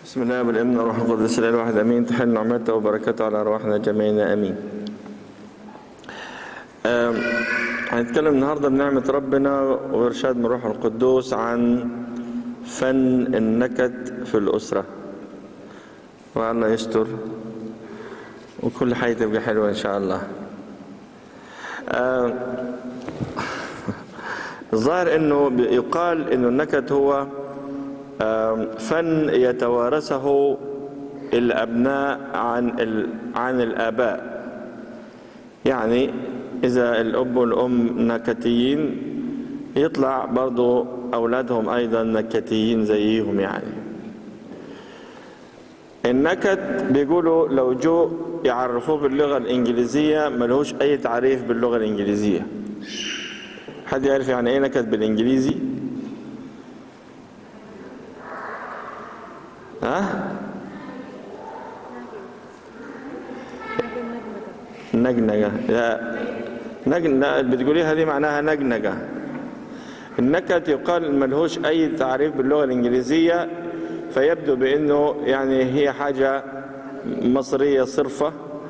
بسم الله والابن والروح القدس الاله الواحد امين تحل نعمته وبركاته على ارواحنا جميعنا امين آم، هنتكلم النهارده بنعمه ربنا وارشاد من روح القدوس عن فن النكد في الاسره والله يستر وكل حاجه تبقى حلوه ان شاء الله آم، الظاهر انه يقال انه النكد هو آم، فن يتوارثه الابناء عن ال- عن الاباء يعني اذا الاب والام نكتيين يطلع برضو اولادهم ايضا نكتيين زيهم يعني النكت بيقولوا لو جو يعرفوه باللغه الانجليزيه ملهوش اي تعريف باللغه الانجليزيه حد يعرف يعني ايه نكت بالانجليزي ها نجنجة لا نجن لا، بتقوليها دي معناها نجنجة النكت يقال ملهوش أي تعريف باللغة الإنجليزية فيبدو بأنه يعني هي حاجة مصرية صرفة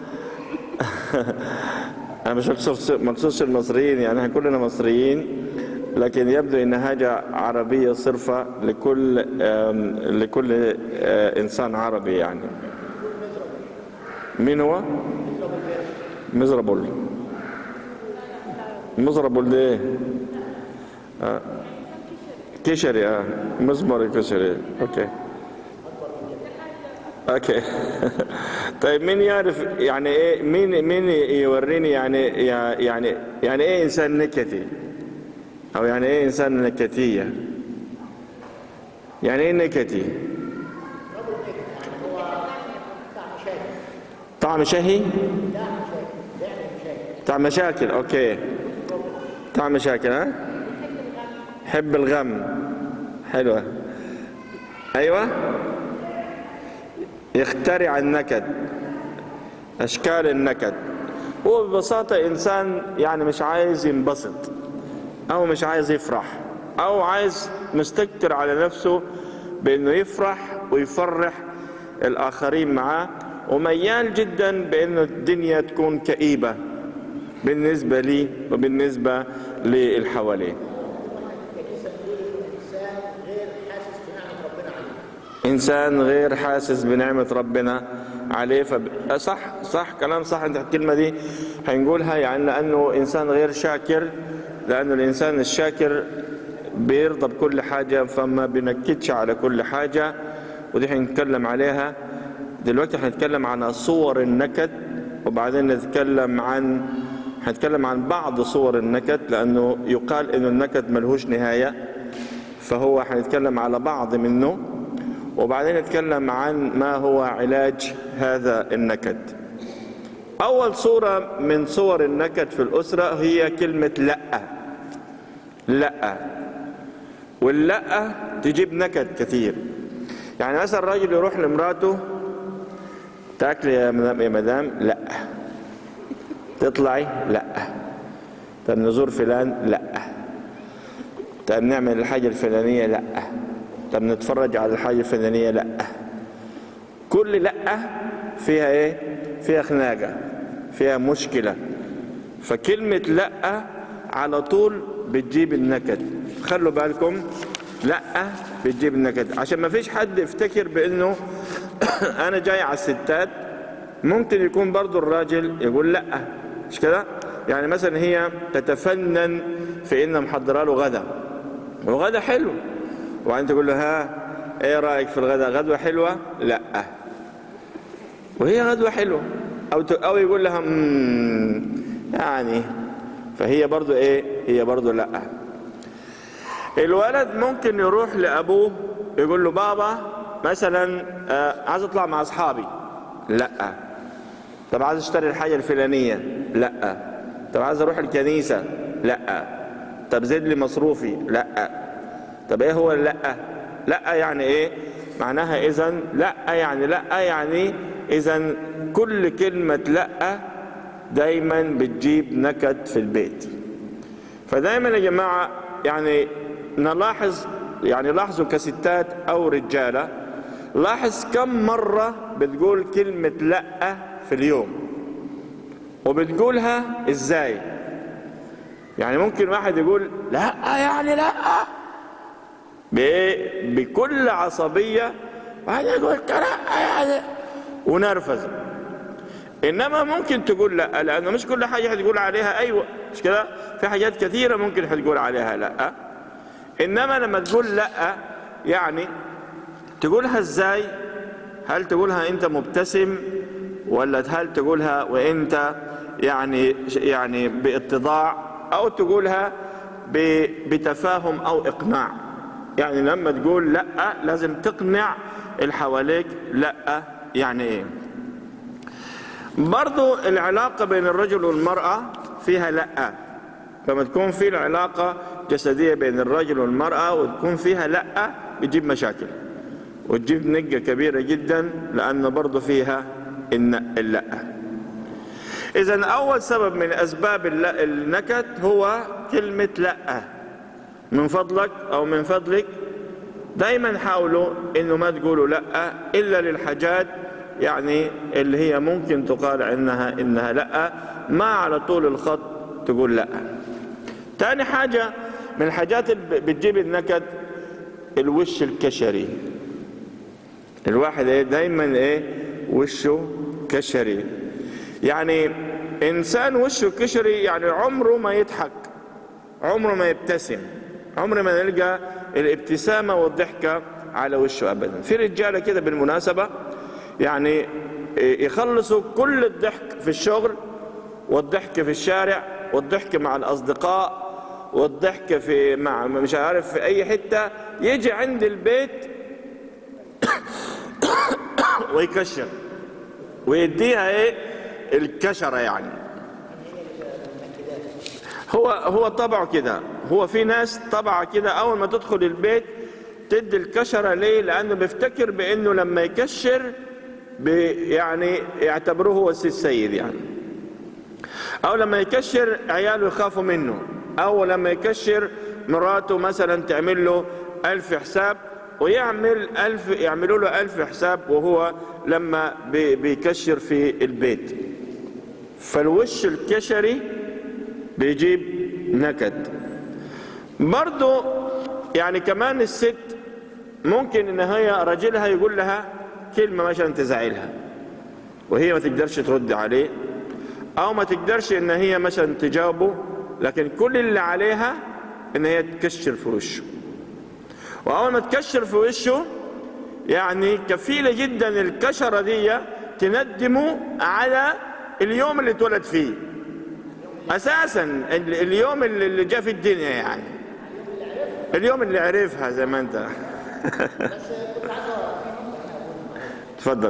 أنا مش مقصود مقصودش المصريين يعني احنا كلنا مصريين لكن يبدو ان حاجه عربيه صرفه لكل آم، لكل آه، انسان عربي يعني مين هو؟ مزربل مزربل ده ايه؟ آه. كشري اه مزمر كشري اوكي اوكي طيب مين يعرف يعني ايه مين مين يوريني يعني يعني يعني ايه انسان نكتي او يعني ايه انسان نكتيه يعني ايه نكتي طعم شهي طعم مشاكل اوكي طعم مشاكل ها حب الغم حلوه ايوه يخترع النكد اشكال النكد هو ببساطه انسان يعني مش عايز ينبسط او مش عايز يفرح او عايز مستكتر على نفسه بانه يفرح ويفرح الاخرين معاه وميال جدا بانه الدنيا تكون كئيبه بالنسبه لي وبالنسبه للي حواليه انسان غير حاسس بنعمه ربنا عليه فب... صح صح كلام صح انت الكلمه دي هنقولها يعني لانه انسان غير شاكر لانه الانسان الشاكر بيرضى بكل حاجه فما بينكدش على كل حاجه ودي هنتكلم عليها دلوقتي هنتكلم عن صور النكد وبعدين نتكلم عن هنتكلم عن بعض صور النكد لانه يقال انه النكد ملهوش نهايه فهو هنتكلم على بعض منه وبعدين نتكلم عن ما هو علاج هذا النكد أول صورة من صور النكد في الأسرة هي كلمة لأ لأ واللأ تجيب نكد كثير يعني مثلا الراجل يروح لمراته تاكلي يا مدام يا مدام لا تطلعي لا طب نزور فلان لا طب نعمل الحاجة الفلانية لا طب نتفرج على الحاجة الفلانية لا كل لا فيها ايه فيها خناقة فيها مشكلة فكلمة لا على طول بتجيب النكد خلوا بالكم لا بتجيب النكد عشان ما فيش حد يفتكر بانه انا جاي على الستات ممكن يكون برضو الراجل يقول لا مش كده يعني مثلا هي تتفنن في ان محضره له غدا وغدا حلو وبعدين تقول له ها ايه رايك في الغداء غدوه حلوه لا وهي غدوه حلوه او ت- او يقول لها "مم، يعني فهي برضو ايه هي برضو لا الولد ممكن يروح لابوه يقول له بابا مثلا آه، عايز اطلع مع اصحابي لا طب عايز اشتري الحاجه الفلانيه لا طب عايز اروح الكنيسه لا طب زد لي مصروفي لا طب ايه هو لا لا يعني ايه معناها اذا لا يعني لا يعني اذا كل كلمه لا دايما بتجيب نكد في البيت فدايما يا جماعه يعني نلاحظ يعني لاحظوا كستات او رجاله لاحظ كم مرة بتقول كلمة لا في اليوم وبتقولها ازاي يعني ممكن واحد يقول لا يعني لا بإيه؟ بكل عصبية واحد يقول لا يعني ونرفز انما ممكن تقول لا لانه مش كل حاجه هتقول عليها ايوه مش كده في حاجات كثيره ممكن هتقول عليها لا انما لما تقول لا يعني تقولها ازاي هل تقولها انت مبتسم ولا هل تقولها وانت يعني يعني باتضاع او تقولها بتفاهم او اقناع يعني لما تقول لا لازم تقنع اللي حواليك لا يعني ايه برضو العلاقة بين الرجل والمرأة فيها لا لما تكون في العلاقة جسدية بين الرجل والمرأة وتكون فيها لا بتجيب مشاكل وتجيب نقة كبيرة جدا لأنه برضو فيها اللا إذا أول سبب من أسباب النكت هو كلمة لا من فضلك أو من فضلك دايما حاولوا إنه ما تقولوا لا إلا للحاجات يعني اللي هي ممكن تقال عنها إنها لا ما على طول الخط تقول لا تاني حاجة من الحاجات اللي بتجيب النكد الوش الكشري الواحد ايه دايما ايه وشه كشري يعني انسان وشه كشري يعني عمره ما يضحك عمره ما يبتسم عمره ما نلقى الابتسامه والضحكه على وشه ابدا في رجاله كده بالمناسبه يعني يخلصوا كل الضحك في الشغل والضحك في الشارع والضحك مع الاصدقاء والضحك في مع مش عارف في اي حته يجي عند البيت ويكشر ويديها ايه الكشره يعني هو هو طبعه كده هو في ناس طبعه كده اول ما تدخل البيت تدي الكشره ليه لانه بيفتكر بانه لما يكشر يعني يعتبروه هو السيد يعني او لما يكشر عياله يخافوا منه او لما يكشر مراته مثلا تعمل له ألف حساب ويعمل ألف يعملوا له ألف حساب وهو لما بيكشر في البيت فالوش الكشري بيجيب نكد برضو يعني كمان الست ممكن ان هي راجلها يقول لها كلمه مثلا تزعلها وهي ما تقدرش ترد عليه او ما تقدرش ان هي مثلا تجاوبه لكن كل اللي عليها ان هي تكشر في وشه واول ما تكشر في وشه يعني كفيله جدا الكشره دي تندمه على اليوم اللي اتولد فيه اساسا اليوم اللي جاء في الدنيا يعني اليوم اللي عرفها زي ما انت تفضل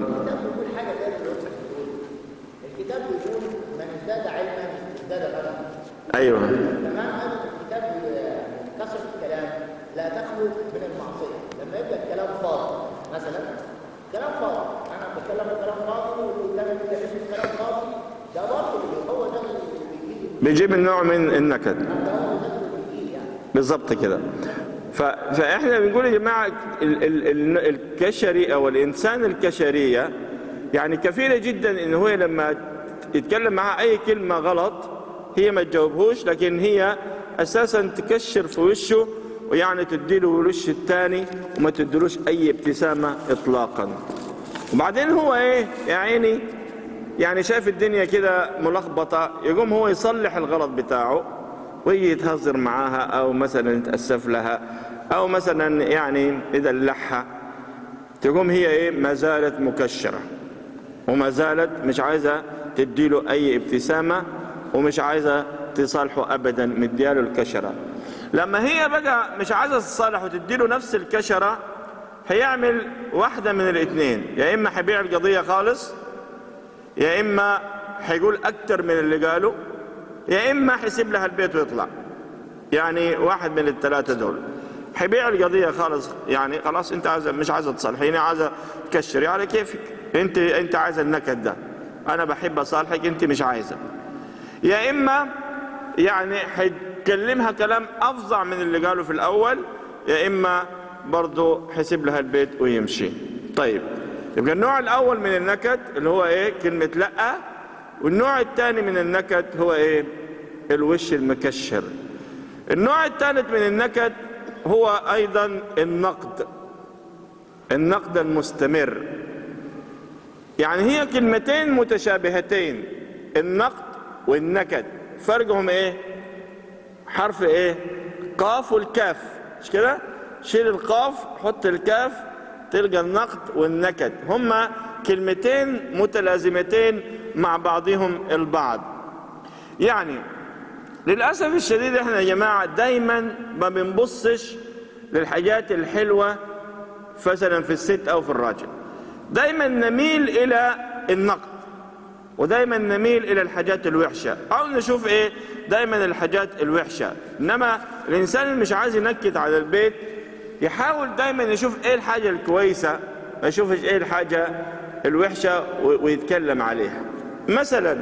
الكتاب بيقول من ازداد علما ازداد غنما ايوه تمام الكتاب كثره الكلام لا تخلو من المعصيه لما يبقى الكلام فاضي مثلا كلام فاضي انا بتكلم كلام فاضي والقدامي بيتكلم كلام فاضي ده برضه هو ده اللي بيجيب بيجيب النوع من النكد ده هو ده اللي بيجيب يعني بالظبط كده ف... فاحنا بنقول يا جماعه ال... ال... ال... الكشري او الانسان الكشريه يعني كفيله جدا ان هو لما يتكلم معها اي كلمه غلط هي ما تجاوبهوش لكن هي اساسا تكشر في وشه ويعني تديله الوش الثاني وما تديلوش اي ابتسامه اطلاقا وبعدين هو ايه يا عيني يعني شايف الدنيا كده ملخبطه يقوم هو يصلح الغلط بتاعه ويجي يتهزر معاها او مثلا يتاسف لها او مثلا يعني يدلعها تقوم هي ايه ما زالت مكشره وما زالت مش عايزه تديله اي ابتسامه ومش عايزه تصالحه ابدا مدياله الكشره لما هي بقى مش عايزه تصالح وتديله نفس الكشره هيعمل واحده من الاثنين يا اما هيبيع القضيه خالص يا اما هيقول اكتر من اللي قاله يا اما هيسيب لها البيت ويطلع يعني واحد من الثلاثه دول هيبيع القضيه خالص يعني خلاص انت عايزه مش عايزه تصالحيني عايزه تكشري على كيفك انت انت عايزه النكد ده انا بحب اصالحك انت مش عايزه يا اما يعني هيكلمها كلام افظع من اللي قاله في الاول يا اما برضه هيسيب لها البيت ويمشي طيب يبقى النوع الاول من النكد اللي هو ايه كلمه لا والنوع الثاني من النكد هو ايه الوش المكشر النوع الثالث من النكد هو ايضا النقد النقد المستمر يعني هي كلمتين متشابهتين النقد والنكد فرقهم ايه حرف ايه قاف والكاف مش كده شيل القاف حط الكاف تلقى النقد والنكد هما كلمتين متلازمتين مع بعضهم البعض يعني للأسف الشديد احنا يا جماعة دايما ما بنبصش للحاجات الحلوة مثلا في الست أو في الراجل دايما نميل إلى النقد ودايما نميل إلى الحاجات الوحشة أو نشوف إيه دايما الحاجات الوحشة إنما الإنسان اللي مش عايز ينكد على البيت يحاول دايما يشوف إيه الحاجة الكويسة ما يشوفش إيه الحاجة الوحشة ويتكلم عليها مثلا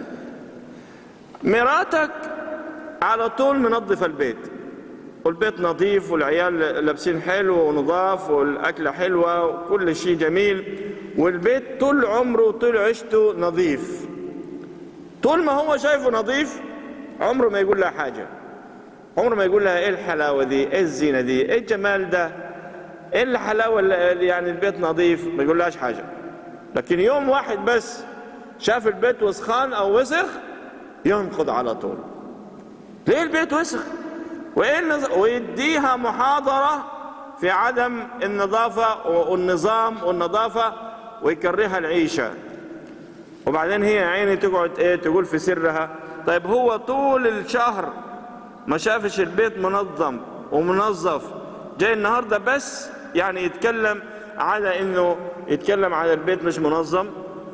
مراتك على طول منظفة البيت والبيت نظيف والعيال لابسين حلو ونضاف والأكلة حلوة وكل شيء جميل والبيت طول عمره وطول عيشته نظيف طول ما هو شايفه نظيف عمره ما يقول لها حاجة عمره ما يقول لها ايه الحلاوة دي ايه الزينة دي ايه الجمال ده ايه الحلاوة اللي يعني البيت نظيف ما يقول لهاش حاجة لكن يوم واحد بس شاف البيت وسخان او وسخ ينقض على طول ليه البيت وسخ وايه النظ... ويديها محاضرة في عدم النظافة والنظام والنظافة ويكرهها العيشة وبعدين هي عيني تقعد ايه تقول في سرها طيب هو طول الشهر ما شافش البيت منظم ومنظف جاي النهاردة بس يعني يتكلم على انه يتكلم على البيت مش منظم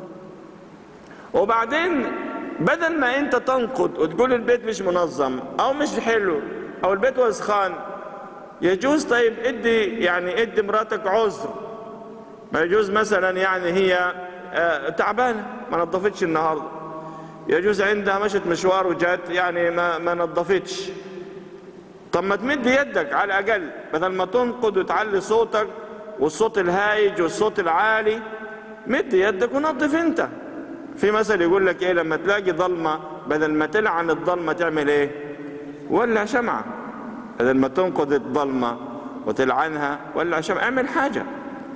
وبعدين بدل ما انت تنقد وتقول البيت مش منظم او مش حلو او البيت وسخان يجوز طيب ادي يعني ادي مراتك عذر ما يجوز مثلا يعني هي آه تعبانه ما نظفتش النهارده يجوز عندها مشت مشوار وجات يعني ما ما نظفتش طب ما تمد يدك على الاقل بدل ما تنقد وتعلي صوتك والصوت الهايج والصوت العالي مد يدك ونظف انت في مثل يقول لك ايه لما تلاقي ضلمه بدل ما تلعن الضلمه تعمل ايه ولع شمعه بدل ما تنقض الضلمه وتلعنها ولع شمعه اعمل حاجه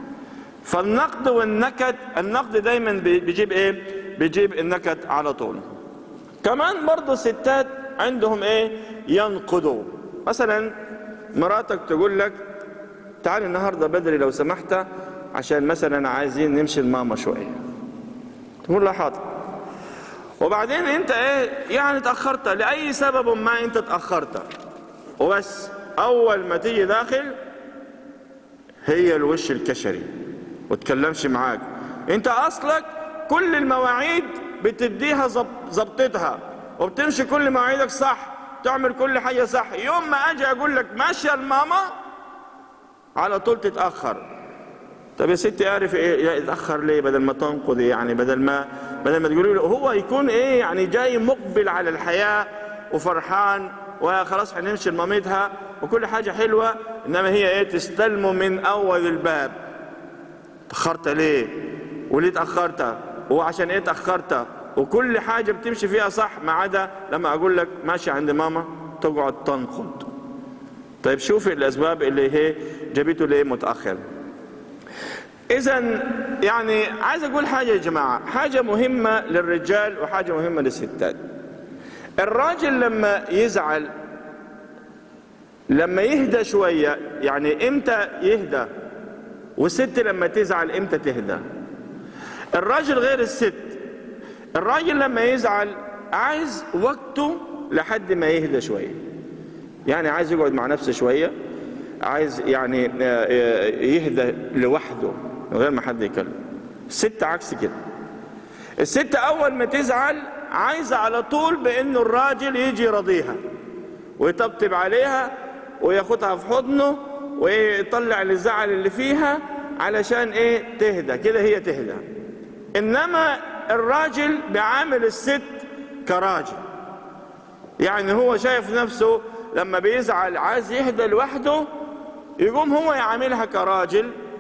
فالنقد والنكد النقد دايما بيجيب ايه بيجيب النكد على طول كمان برضه الستات عندهم ايه ينقدوا مثلا مراتك تقول لك تعال النهارده بدري لو سمحت عشان مثلا عايزين نمشي الماما شويه تقول له حاضر وبعدين انت ايه يعني تاخرت لاي سبب ما انت تاخرت وبس اول ما تيجي داخل هي الوش الكشري وتكلمش معاك انت اصلك كل المواعيد بتديها ظبطتها وبتمشي كل مواعيدك صح تعمل كل حاجه صح يوم ما اجي اقول لك ماشيه الماما على طول تتاخر طب يا ستي اعرف ايه يتاخر ليه بدل ما تنقض يعني بدل ما بدل ما تقولي له هو يكون ايه يعني جاي مقبل على الحياه وفرحان وخلاص هنمشي لمامتها وكل حاجه حلوه انما هي ايه تستلمه من اول الباب تاخرت ليه وليه تاخرت وعشان ايه تاخرت وكل حاجه بتمشي فيها صح ما عدا لما اقول لك ماشي عند ماما تقعد تنقض طيب شوفي الاسباب اللي هي جابته ليه متاخر اذا يعني عايز اقول حاجه يا جماعه حاجه مهمه للرجال وحاجه مهمه للستات الراجل لما يزعل لما يهدى شويه يعني امتى يهدى والست لما تزعل امتى تهدى الراجل غير الست الراجل لما يزعل عايز وقته لحد ما يهدى شويه يعني عايز يقعد مع نفسه شويه عايز يعني يهدى لوحده من غير ما حد يكلم الست عكس كده الست اول ما تزعل عايزه على طول بانه الراجل يجي يرضيها ويطبطب عليها وياخدها في حضنه ويطلع الزعل اللي فيها علشان ايه تهدى كده هي تهدى انما الراجل بيعامل الست كراجل يعني هو شايف نفسه لما بيزعل عايز يهدى لوحده يقوم هو يعاملها كراجل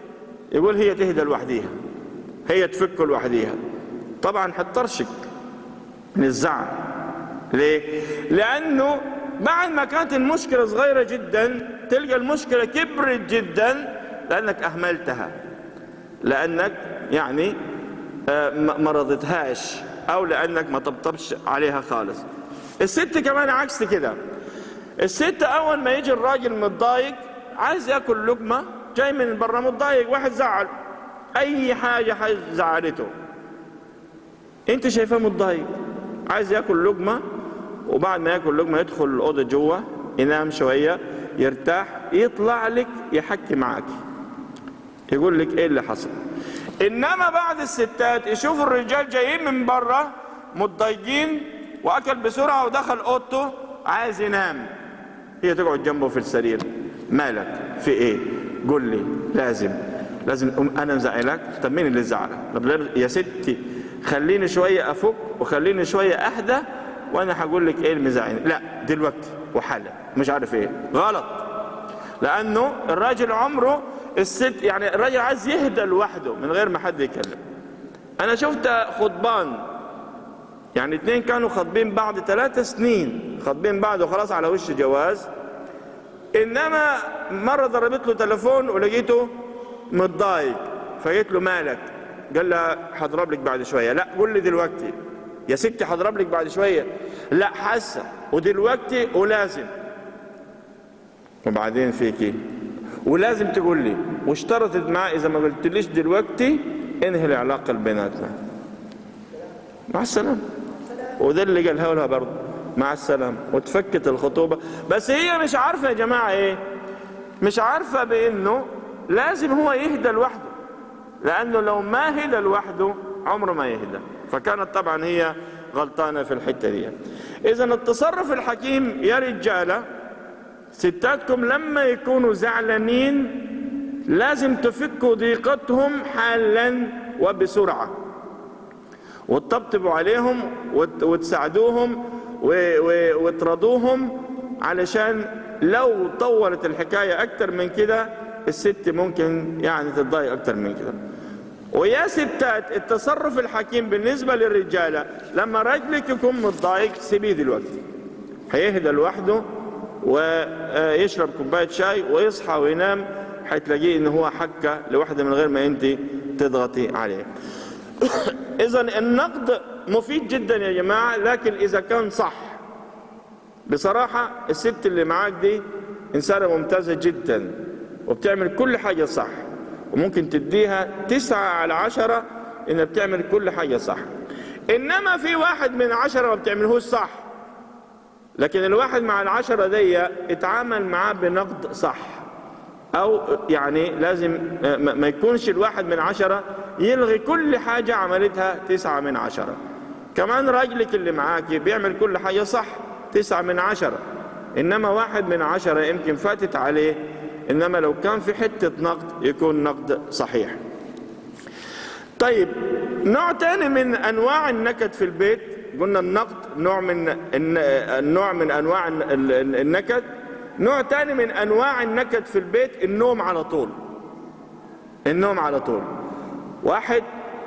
يقول هي تهدى لوحديها هي تفك لوحديها طبعا حترشك من الزعل ليه؟ لأنه بعد ما كانت المشكلة صغيرة جدا تلقى المشكلة كبرت جدا لأنك أهملتها لأنك يعني آه، ما ما رضيتهاش أو لأنك ما طبطبش عليها خالص الست كمان عكس كده الست أول ما يجي الراجل متضايق عايز ياكل لقمة جاي من برا متضايق واحد زعل أي حاجة حاجة زعلته انت شايفاه متضايق عايز ياكل لقمه وبعد ما ياكل لقمه يدخل الاوضه جوه ينام شويه يرتاح يطلع لك يحكي معك يقول لك ايه اللي حصل انما بعض الستات يشوفوا الرجال جايين من بره متضايقين واكل بسرعه ودخل اوضته عايز ينام هي تقعد جنبه في السرير مالك في ايه قول لي لازم لازم أم- انا مزعلك طب مين اللي زعلك طب لا- يا ستي خليني شويه افك وخليني شويه اهدى وانا هقول لك ايه اللي مزعلني لا دلوقتي وحالا مش عارف ايه غلط لانه الراجل عمره الست يعني الراجل عايز يهدى لوحده من غير ما حد يكلم انا شفت خطبان يعني اتنين كانوا خاطبين بعض ثلاثة سنين خاطبين بعض وخلاص على وش جواز انما مرة ضربت له تليفون ولقيته متضايق فقلت له مالك قال لها هضرب لك بعد شوية لا قول لي دلوقتي يا ستي هضرب لك بعد شوية لا حاسة ودلوقتي ولازم وبعدين فيكي ولازم تقول لي واشترطت معاه اذا ما قلتليش دلوقتي انهي العلاقه اللي بيناتنا مع السلامه وده اللي قالها لها برضه مع السلامه وتفكت الخطوبه بس هي مش عارفه يا جماعه ايه مش عارفه بانه لازم هو يهدى لوحده لانه لو ما هدى لوحده عمره ما يهدى فكانت طبعا هي غلطانه في الحته دي اذا التصرف الحكيم يا رجاله ستاتكم لما يكونوا زعلانين لازم تفكوا ضيقتهم حالا وبسرعة وتطبطبوا عليهم وت- وتساعدوهم و- و- وترضوهم علشان لو طولت الحكاية أكتر من كده الست ممكن يعني تتضايق أكتر من كده ويا ستات التصرف الحكيم بالنسبة للرجالة لما رجلك يكون متضايق سيبيه دلوقتي هيهدى لوحده ويشرب كوباية شاي ويصحى وينام هتلاقيه ان هو حكة لوحده من غير ما انت تضغطي عليه اذا النقد مفيد جدا يا جماعة لكن اذا كان صح بصراحة الست اللي معاك دي انسانة ممتازة جدا وبتعمل كل حاجة صح وممكن تديها تسعة على عشرة انها بتعمل كل حاجة صح انما في واحد من عشرة ما بتعملهوش صح لكن الواحد مع العشرة دي اتعامل معاه بنقد صح او يعني لازم ما ما يكونش الواحد من عشرة يلغي كل حاجة عملتها تسعة من عشرة كمان راجلك اللي معاكي بيعمل كل حاجة صح تسعة من عشرة انما واحد من عشرة يمكن فاتت عليه انما لو كان في حتة نقد يكون نقد صحيح طيب نوع تاني من انواع النكد في البيت قلنا النقد نوع من الن- النوع من انواع الن- ال- ال- النكد نوع تاني من انواع النكد في البيت النوم على طول النوم على طول واحد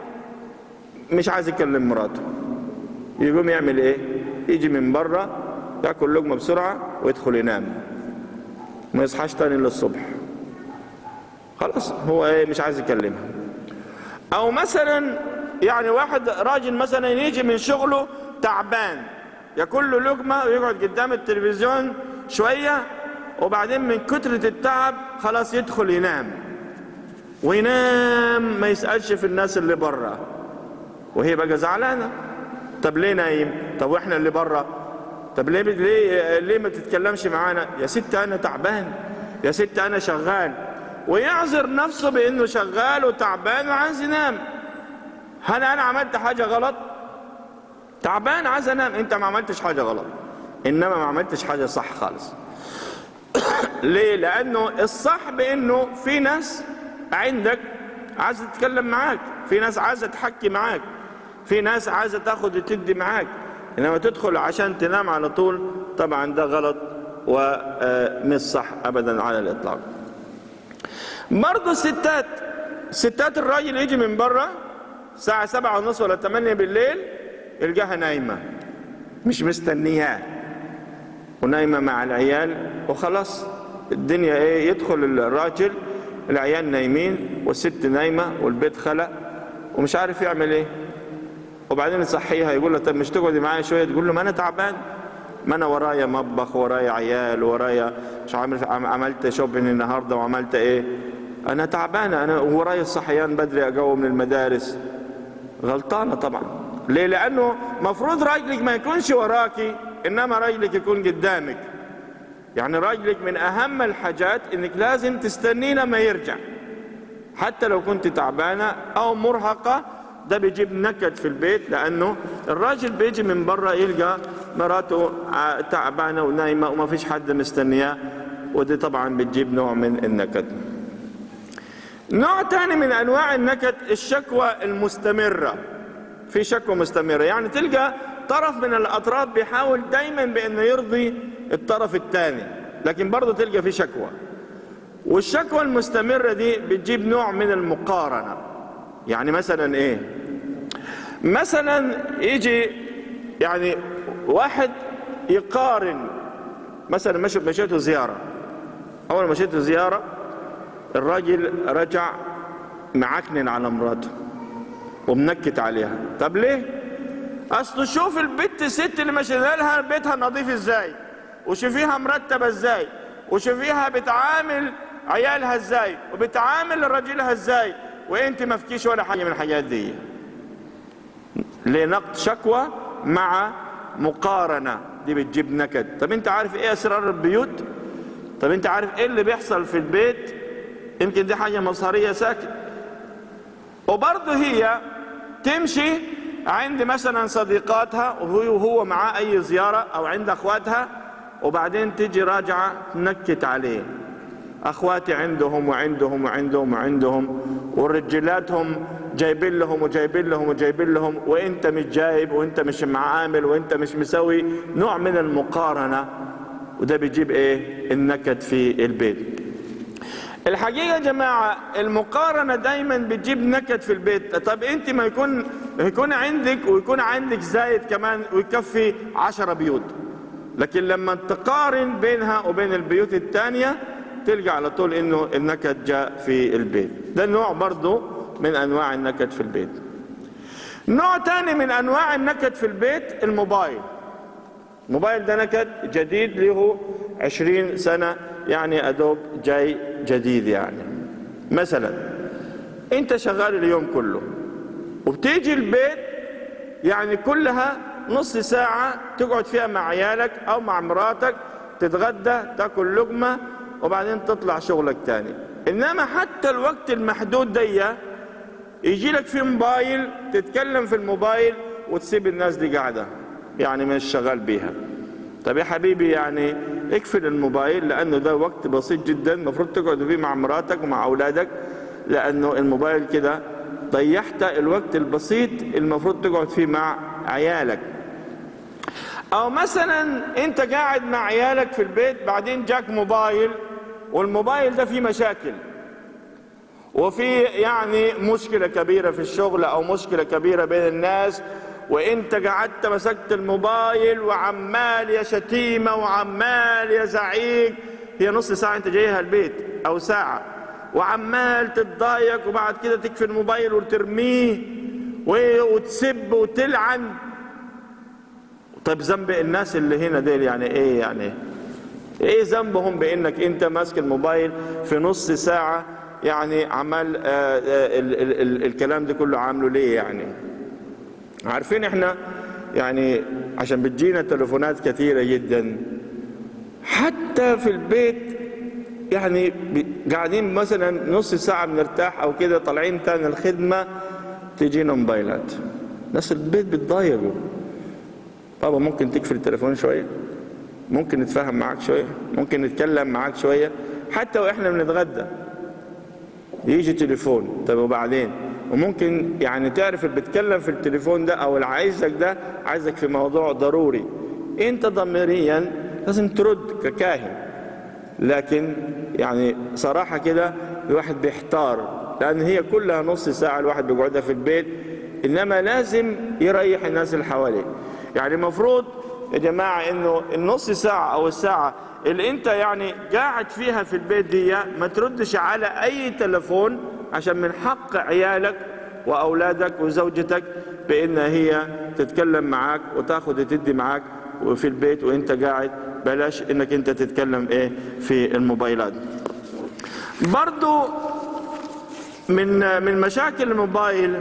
مش عايز يكلم مراته يقوم يعمل ايه يجي من بره ياكل لقمه بسرعه ويدخل ينام ما يصحاش تاني الا الصبح خلاص هو ايه مش عايز يكلمها او مثلا يعني واحد راجل مثلا يجي من شغله تعبان ياكل له لقمه ويقعد قدام التلفزيون شويه وبعدين من كترة التعب خلاص يدخل ينام وينام ما يسألش في الناس اللي بره وهي بقى زعلانه طب ليه نايم طب واحنا اللي بره طب ليه ليه ليه ما تتكلمش معانا يا ست انا تعبان يا ست انا شغال ويعذر نفسه بانه شغال وتعبان وعايز ينام هل انا عملت حاجه غلط تعبان عايز انام انت ما عملتش حاجه غلط انما ما عملتش حاجه صح خالص ليه لانه الصح بانه في ناس عندك عايزه تتكلم معاك في ناس عايزه تحكي معاك في ناس عايزه تاخد وتدي معاك انما تدخل عشان تنام على طول طبعا ده غلط ومش صح ابدا على الاطلاق برضه الستات ستات الراجل يجي من بره الساعة سبعة ونص ولا ثمانية بالليل يلقاها نايمة مش مستنياه ونايمة مع العيال وخلاص الدنيا ايه يدخل الراجل العيال نايمين والست نايمة والبيت خلق ومش عارف يعمل ايه وبعدين يصحيها يقول لها طب مش تقعدي معايا شوية تقول له ما انا تعبان ما انا ورايا مطبخ ورايا عيال ورايا مش عامل عملت شوبينج النهارده وعملت ايه انا تعبانه انا ورايا الصحيان بدري اقوم من المدارس غلطانه طبعا ليه لانه مفروض راجلك ما يكونش وراكي انما راجلك يكون قدامك يعني راجلك من اهم الحاجات انك لازم تستنيه لما يرجع حتى لو كنت تعبانه او مرهقه ده بيجيب نكد في البيت لانه الراجل بيجي من بره يلقى مراته تعبانه ونايمه وما فيش حد مستنياه ودي طبعا بتجيب نوع من النكد نوع تاني من انواع النكد الشكوى المستمره في شكوى مستمره يعني تلقى طرف من الاطراف بيحاول دايما بانه يرضي الطرف الثاني لكن برضه تلقى في شكوى والشكوى المستمره دي بتجيب نوع من المقارنه يعني مثلا ايه مثلا يجي يعني واحد يقارن مثلا مشي مشيته زياره اول ما مشيته زياره الراجل رجع معكنن على مراته ومنكت عليها طب ليه اصل شوف البت الست اللي مشينا لها بيتها نظيف ازاي وشوفيها مرتبه ازاي وشوفيها بتعامل عيالها ازاي وبتعامل راجلها ازاي وانت ما فيكيش ولا حاجه من الحاجات دي لنقد شكوى مع مقارنه دي بتجيب نكد طب انت عارف ايه اسرار البيوت طب انت عارف ايه اللي بيحصل في البيت يمكن دي حاجه مظهريه ساكت وبرضه هي تمشي عند مثلا صديقاتها وهو وهو معاه اي زياره او عند اخواتها وبعدين تيجي راجعه تنكت عليه اخواتي عندهم وعندهم وعندهم وعندهم والرجالاتهم جايبين لهم وجايبين لهم وجايبين لهم وانت مش جايب وانت مش معامل وانت مش مسوي نوع من المقارنه وده بيجيب ايه النكد في البيت الحقيقه يا جماعه المقارنه دايما بتجيب نكد في البيت طب انت ما يكون يكون عندك ويكون عندك زايد كمان ويكفي عشرة بيوت لكن لما تقارن بينها وبين البيوت الثانيه تلقى على طول انه النكد جاء في البيت ده نوع برضه من انواع النكد في البيت نوع تاني من انواع النكد في البيت الموبايل الموبايل ده نكد جديد له عشرين سنة يعني أدوب جاي جديد يعني مثلا انت شغال اليوم كله وبتيجي البيت يعني كلها نص ساعة تقعد فيها مع عيالك أو مع مراتك تتغدى تاكل لقمة وبعدين تطلع شغلك تاني إنما حتى الوقت المحدود دي يجي لك في موبايل تتكلم في الموبايل وتسيب الناس دي قاعدة يعني مش شغال بيها طب يا حبيبي يعني اقفل الموبايل لأنه ده وقت بسيط جدا المفروض تقعد فيه مع مراتك ومع أولادك لأنه الموبايل كده ضيعت الوقت البسيط المفروض تقعد فيه مع عيالك او مثلا انت قاعد مع عيالك في البيت بعدين جاك موبايل والموبايل ده فيه مشاكل وفي يعني مشكلة كبيرة في الشغل او مشكلة كبيرة بين الناس وانت قعدت مسكت الموبايل وعمال يا شتيمة وعمال يا زعيق هي نص ساعة انت جايها البيت او ساعة وعمال تتضايق وبعد كده تكفي الموبايل وترميه وتسب وتلعن طيب ذنب الناس اللي هنا ديل يعني ايه يعني ايه ذنبهم بانك انت ماسك الموبايل في نص ساعة يعني عمال آه آه ال ال ال الكلام ده كله عامله ليه يعني عارفين احنا يعني عشان بتجينا تليفونات كثيرة جدا حتى في البيت يعني قاعدين مثلا نص ساعة بنرتاح او كده طالعين تاني الخدمة تجينا موبايلات ناس البيت بتضايقوا بابا ممكن تقفل التليفون شوية ممكن نتفاهم معاك شوية ممكن نتكلم معاك شوية حتى واحنا بنتغدى يجي تليفون طب وبعدين وممكن يعني تعرف اللي بيتكلم في التليفون ده او اللي عايزك ده عايزك في موضوع ضروري انت ضميريا لازم ترد ككاهن لكن يعني صراحة كده الواحد بيحتار لان هي كلها نص ساعه الواحد بيقعدها في البيت انما لازم يريح الناس اللي حواليه يعني المفروض يا جماعه انه النص ساعه او الساعه اللي انت يعني قاعد فيها في البيت دي ما تردش على اي تلفون عشان من حق عيالك واولادك وزوجتك بان هي تتكلم معاك وتاخد وتدي معاك وفي البيت وانت قاعد بلاش انك انت تتكلم ايه في الموبايلات برضو من من مشاكل الموبايل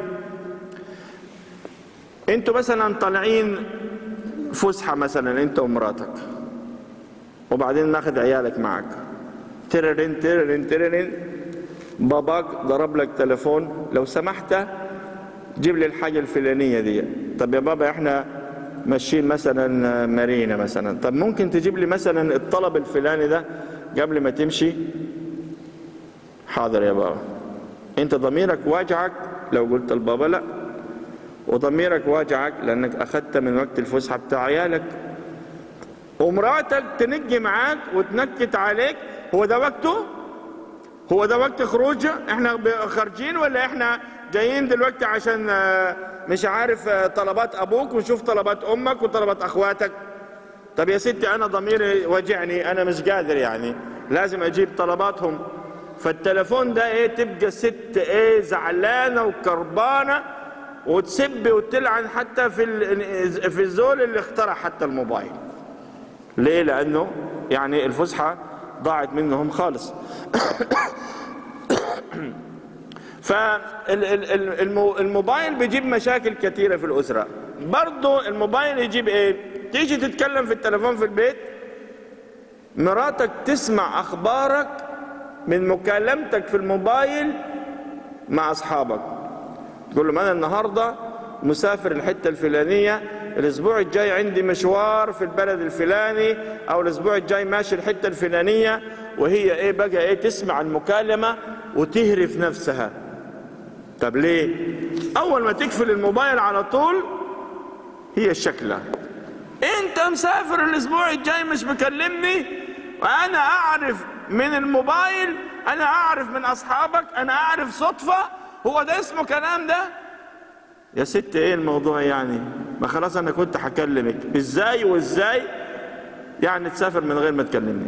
انتوا مثلا طالعين فسحه مثلا انت ومراتك وبعدين ناخد عيالك معك تررن تررن تررن باباك ضرب لك تليفون لو سمحت جيب لي الحاجه الفلانيه دي طب يا بابا احنا ماشيين مثلا مارينا مثلا طب ممكن تجيب لي مثلا الطلب الفلاني ده قبل ما تمشي حاضر يا بابا انت ضميرك واجعك لو قلت لبابا لا وضميرك واجعك لانك اخذت من وقت الفسحه بتاع عيالك ومراتك تنجي معاك وتنكت عليك هو ده وقته هو ده وقت خروج احنا خارجين ولا احنا جايين دلوقتي عشان مش عارف طلبات ابوك ونشوف طلبات امك وطلبات اخواتك طب يا ستي انا ضميري وجعني انا مش قادر يعني لازم اجيب طلباتهم فالتلفون ده ايه تبقى الست ايه زعلانه وكربانه وتسب وتلعن حتى في في الزول اللي اخترع حتى الموبايل ليه لانه يعني الفسحه ضاعت منهم خالص فالموبايل بيجيب مشاكل كثيره في الاسره برضه الموبايل يجيب ايه تيجي تتكلم في التليفون في البيت مراتك تسمع اخبارك من مكالمتك في الموبايل مع اصحابك تقول لهم انا النهارده مسافر الحته الفلانيه الاسبوع الجاي عندي مشوار في البلد الفلاني او الاسبوع الجاي ماشي الحته الفلانيه وهي ايه بقى ايه تسمع المكالمه وتهرف نفسها طب ليه اول ما تقفل الموبايل على طول هي الشكله انت مسافر الاسبوع الجاي مش مكلمني وانا اعرف من الموبايل انا اعرف من اصحابك انا اعرف صدفه هو ده اسمه كلام ده يا ست ايه الموضوع يعني ما خلاص انا كنت هكلمك ازاي وازاي يعني تسافر من غير ما تكلمني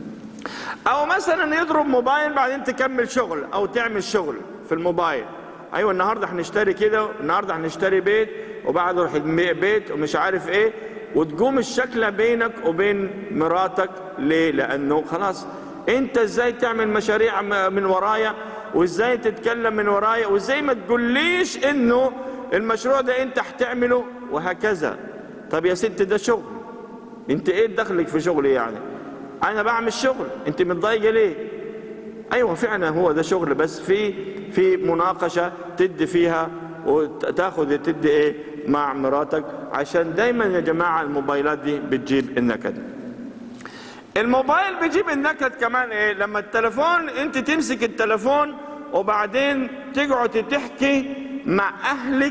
او مثلا يضرب موبايل بعدين تكمل شغل او تعمل شغل في الموبايل ايوه النهارده هنشتري كده النهارده هنشتري بيت وبعده نروح نبيع بيت ومش عارف ايه وتقوم الشكله بينك وبين مراتك ليه لانه خلاص انت ازاي تعمل مشاريع من ورايا وازاي تتكلم من ورايا وازاي ما تقوليش انه المشروع ده انت هتعمله وهكذا طب يا ست ده شغل انت ايه دخلك في شغلي يعني انا بعمل شغل انت متضايقه ليه ايوه فعلا هو ده شغل بس في في مناقشه تدي فيها وتاخذ تدي ايه مع مراتك عشان دايما يا جماعه الموبايلات دي بتجيب النكد الموبايل بيجيب النكد كمان ايه لما التليفون انت تمسك التليفون وبعدين تقعد تحكي مع اهلك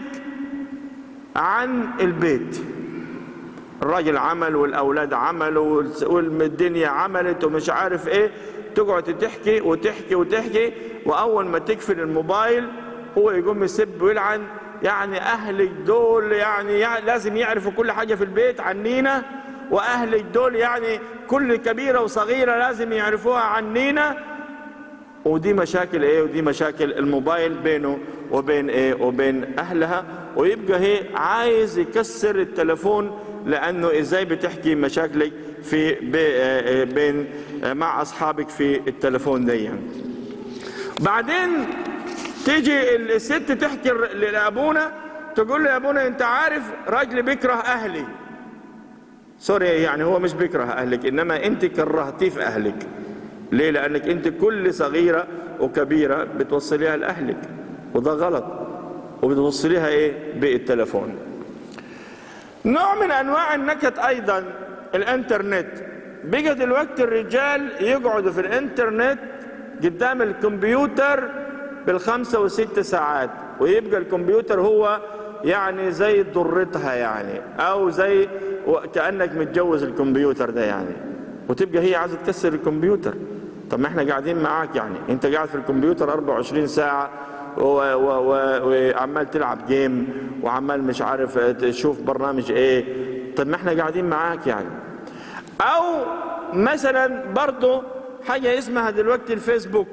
عن البيت الراجل عمل والاولاد عملوا والدنيا عملت ومش عارف ايه تقعد تحكي وتحكي وتحكي واول ما تقفل الموبايل هو يقوم يسب ويلعن يعني اهلك دول يعني, يعني لازم يعرفوا كل حاجه في البيت عنينا واهلك دول يعني كل كبيره وصغيره لازم يعرفوها عنينا ودي مشاكل ايه ودي مشاكل الموبايل بينه وبين ايه وبين اهلها ويبقى هي عايز يكسر التلفون لانه ازاي بتحكي مشاكلك في بين مع اصحابك في التلفون دي بعدين تيجي الست تحكي لابونا تقول له يا ابونا انت عارف راجل بيكره اهلي سوري يعني هو مش بيكره اهلك انما انت كرهتيه في اهلك ليه لانك انت كل صغيره وكبيره بتوصليها لاهلك وده غلط وبتوصليها ايه بالتلفون نوع من انواع النكد ايضا الانترنت بقى دلوقتي الرجال يقعدوا في الانترنت قدام الكمبيوتر بالخمسة وست ساعات ويبقى الكمبيوتر هو يعني زي ضرتها يعني او زي كانك متجوز الكمبيوتر ده يعني وتبقى هي عايزه تكسر الكمبيوتر طب ما احنا قاعدين معاك يعني انت قاعد في الكمبيوتر 24 ساعه و- و- و- وعمال تلعب جيم وعمال مش عارف تشوف برنامج ايه طب ما احنا قاعدين معاك يعني او مثلا برضه حاجه اسمها دلوقتي الفيسبوك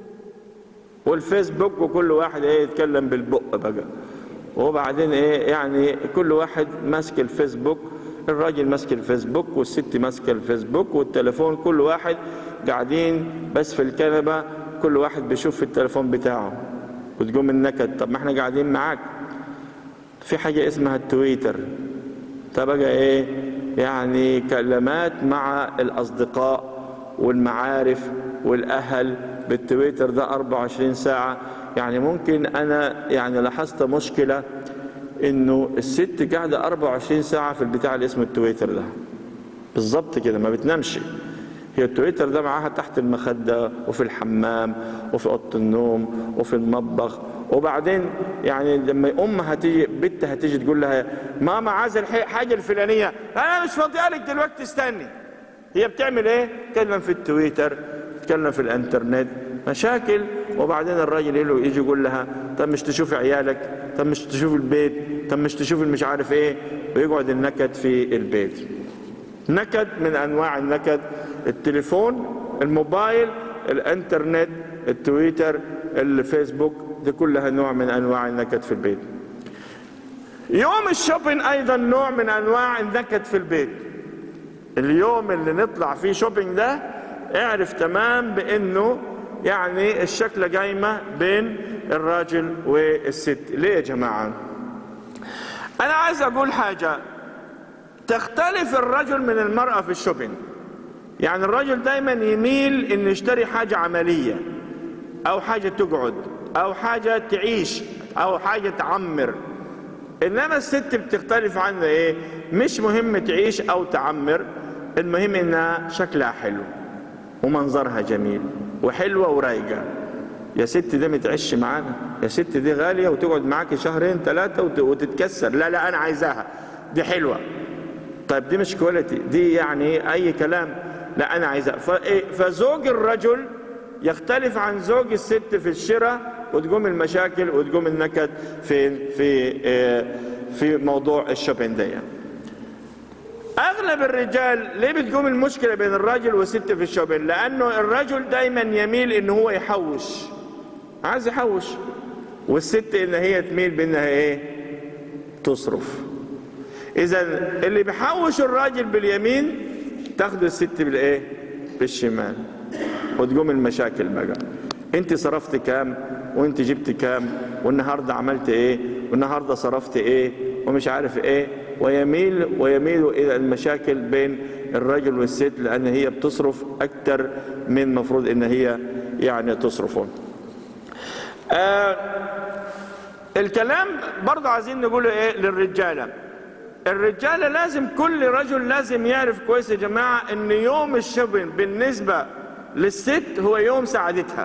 والفيسبوك وكل واحد ايه يتكلم بالبق بقى وبعدين ايه يعني كل واحد ماسك الفيسبوك الراجل ماسك الفيسبوك والست ماسكه الفيسبوك والتليفون كل واحد قاعدين بس في الكنبه كل واحد بيشوف في التليفون بتاعه وتقوم النكد طب ما احنا قاعدين معاك في حاجه اسمها التويتر ده بقى ايه يعني كلمات مع الاصدقاء والمعارف والاهل بالتويتر ده 24 ساعه يعني ممكن انا يعني لاحظت مشكله انه الست قاعده 24 ساعه في البتاع اللي اسمه التويتر ده بالظبط كده ما بتنامش هي التويتر ده معاها تحت المخدة وفي الحمام وفي أوضة النوم وفي المطبخ وبعدين يعني لما أمها تيجي بنتها تيجي تقول لها ماما عايزة الحاجة الفلانية أنا مش فاضية لك دلوقتي استني هي بتعمل إيه؟ تتكلم في التويتر تتكلم في الانترنت مشاكل وبعدين الراجل يجي يجي يقول لها طب مش تشوفي عيالك طب مش تشوفي البيت طب مش تشوفي مش عارف ايه ويقعد النكد في البيت نكد من انواع النكد التليفون الموبايل الانترنت التويتر الفيسبوك دي كلها نوع من انواع النكد في البيت يوم الشوبينج ايضا نوع من انواع النكد في البيت اليوم اللي نطلع فيه شوبينج ده اعرف تمام بانه يعني الشكلة قايمة بين الراجل والست ليه يا جماعة انا عايز اقول حاجة تختلف الرجل من المرأة في الشوبينج يعني الرجل دايما يميل انه يشتري حاجة عملية او حاجة تقعد او حاجة تعيش او حاجة تعمر انما الست بتختلف عنه ايه مش مهم تعيش او تعمر المهم انها شكلها حلو ومنظرها جميل وحلوة ورايقة يا ست دي متعش معانا يا ست دي غالية وتقعد معاك شهرين ثلاثة وت- وتتكسر لا لا انا عايزاها دي حلوة طيب دي مش كواليتي دي يعني اي كلام لا انا عايزها فإيه؟ فزوج الرجل يختلف عن زوج الست في الشراء وتقوم المشاكل وتقوم النكد في في آه، في موضوع الشوبينج ده يعني. اغلب الرجال ليه بتقوم المشكله بين الراجل والست في الشوبينج لانه الرجل دايما يميل ان هو يحوش عايز يحوش والست ان هي تميل بانها ايه تصرف اذا اللي بيحوش الراجل باليمين تاخده الست بالايه بالشمال وتقوم المشاكل بقى انت صرفت كام وانت جبت كام والنهارده عملت ايه والنهارده صرفت ايه ومش عارف ايه ويميل ويميل الى المشاكل بين الرجل والست لان هي بتصرف اكتر من مفروض ان هي يعني تصرفه آه الكلام برضه عايزين نقوله ايه للرجاله الرجاله لازم كل رجل لازم يعرف كويس يا جماعه ان يوم الشوبينج بالنسبه للست هو يوم سعادتها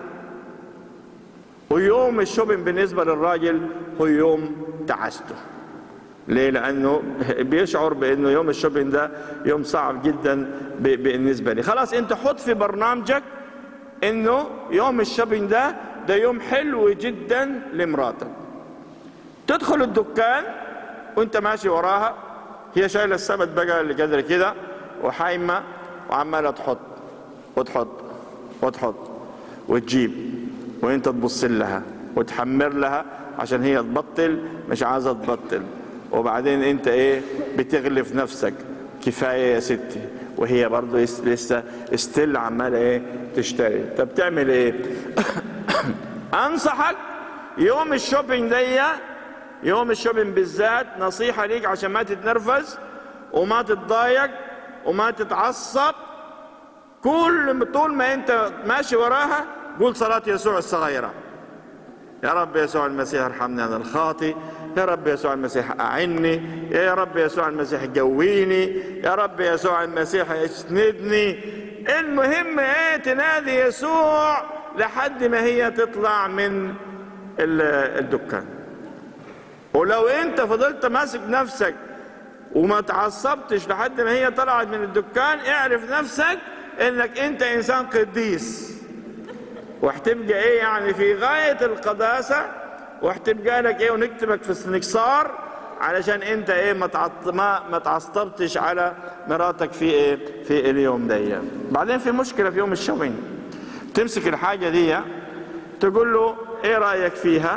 ويوم الشوبينج بالنسبه للراجل هو يوم تعاسته ليه لانه بيشعر بانه يوم الشوبينج ده يوم صعب جدا ب- بالنسبه لي خلاص انت حط في برنامجك انه يوم الشوبينج ده ده يوم حلو جدا لمراتك تدخل الدكان وانت ماشي وراها هي شايله السبت بقى اللي قدر كده وحايمه وعماله تحط وتحط وتحط وتجيب وانت تبص لها وتحمر لها عشان هي تبطل مش عايزه تبطل وبعدين انت ايه بتغلف نفسك كفايه يا ستي وهي برضه يس- لسه استل عماله ايه تشتري طب تعمل ايه انصحك يوم الشوبينج دي يوم الشوبينج بالذات نصيحه ليك عشان ما تتنرفز وما تتضايق وما تتعصب كل طول ما انت ماشي وراها قول صلاة يسوع الصغيرة يا رب يسوع المسيح ارحمني انا الخاطي يا رب يسوع المسيح اعني يا رب يسوع المسيح قويني يا رب يسوع المسيح اسندني المهم ايه تنادي يسوع لحد ما هي تطلع من ال- الدكان ولو انت فضلت ماسك نفسك وما تعصبتش لحد ما هي طلعت من الدكان اعرف نفسك انك انت انسان قديس وهتبقى ايه يعني في غاية القداسة وهتبقى لك ايه ونكتبك في السنكسار علشان انت ايه ما تعط... ما ما تعصبتش على مراتك في ايه في اليوم ده بعدين في مشكله في يوم الشوين تمسك الحاجه دي تقول له ايه رايك فيها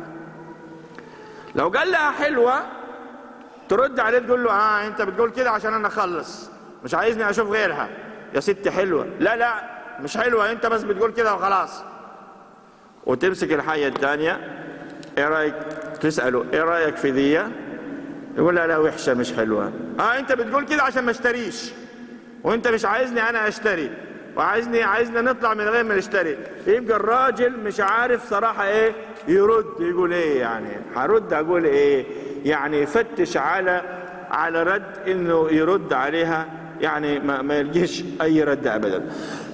لو قال لها حلوه ترد عليه تقول له اه انت بتقول كده عشان انا اخلص مش عايزني اشوف غيرها يا ست حلوه لا لا مش حلوه انت بس بتقول كده وخلاص وتمسك الحاجه الثانيه ايه رايك تساله ايه رايك في دي يقول لا لا وحشه مش حلوه اه انت بتقول كده عشان ما اشتريش وانت مش عايزني انا اشتري وعايزني عايزنا نطلع من غير ما نشتري يبقى الراجل مش عارف صراحه ايه يرد يقول ايه يعني هرد اقول ايه يعني يفتش على على رد انه يرد عليها يعني ما, ما يلقيش اي رد ابدا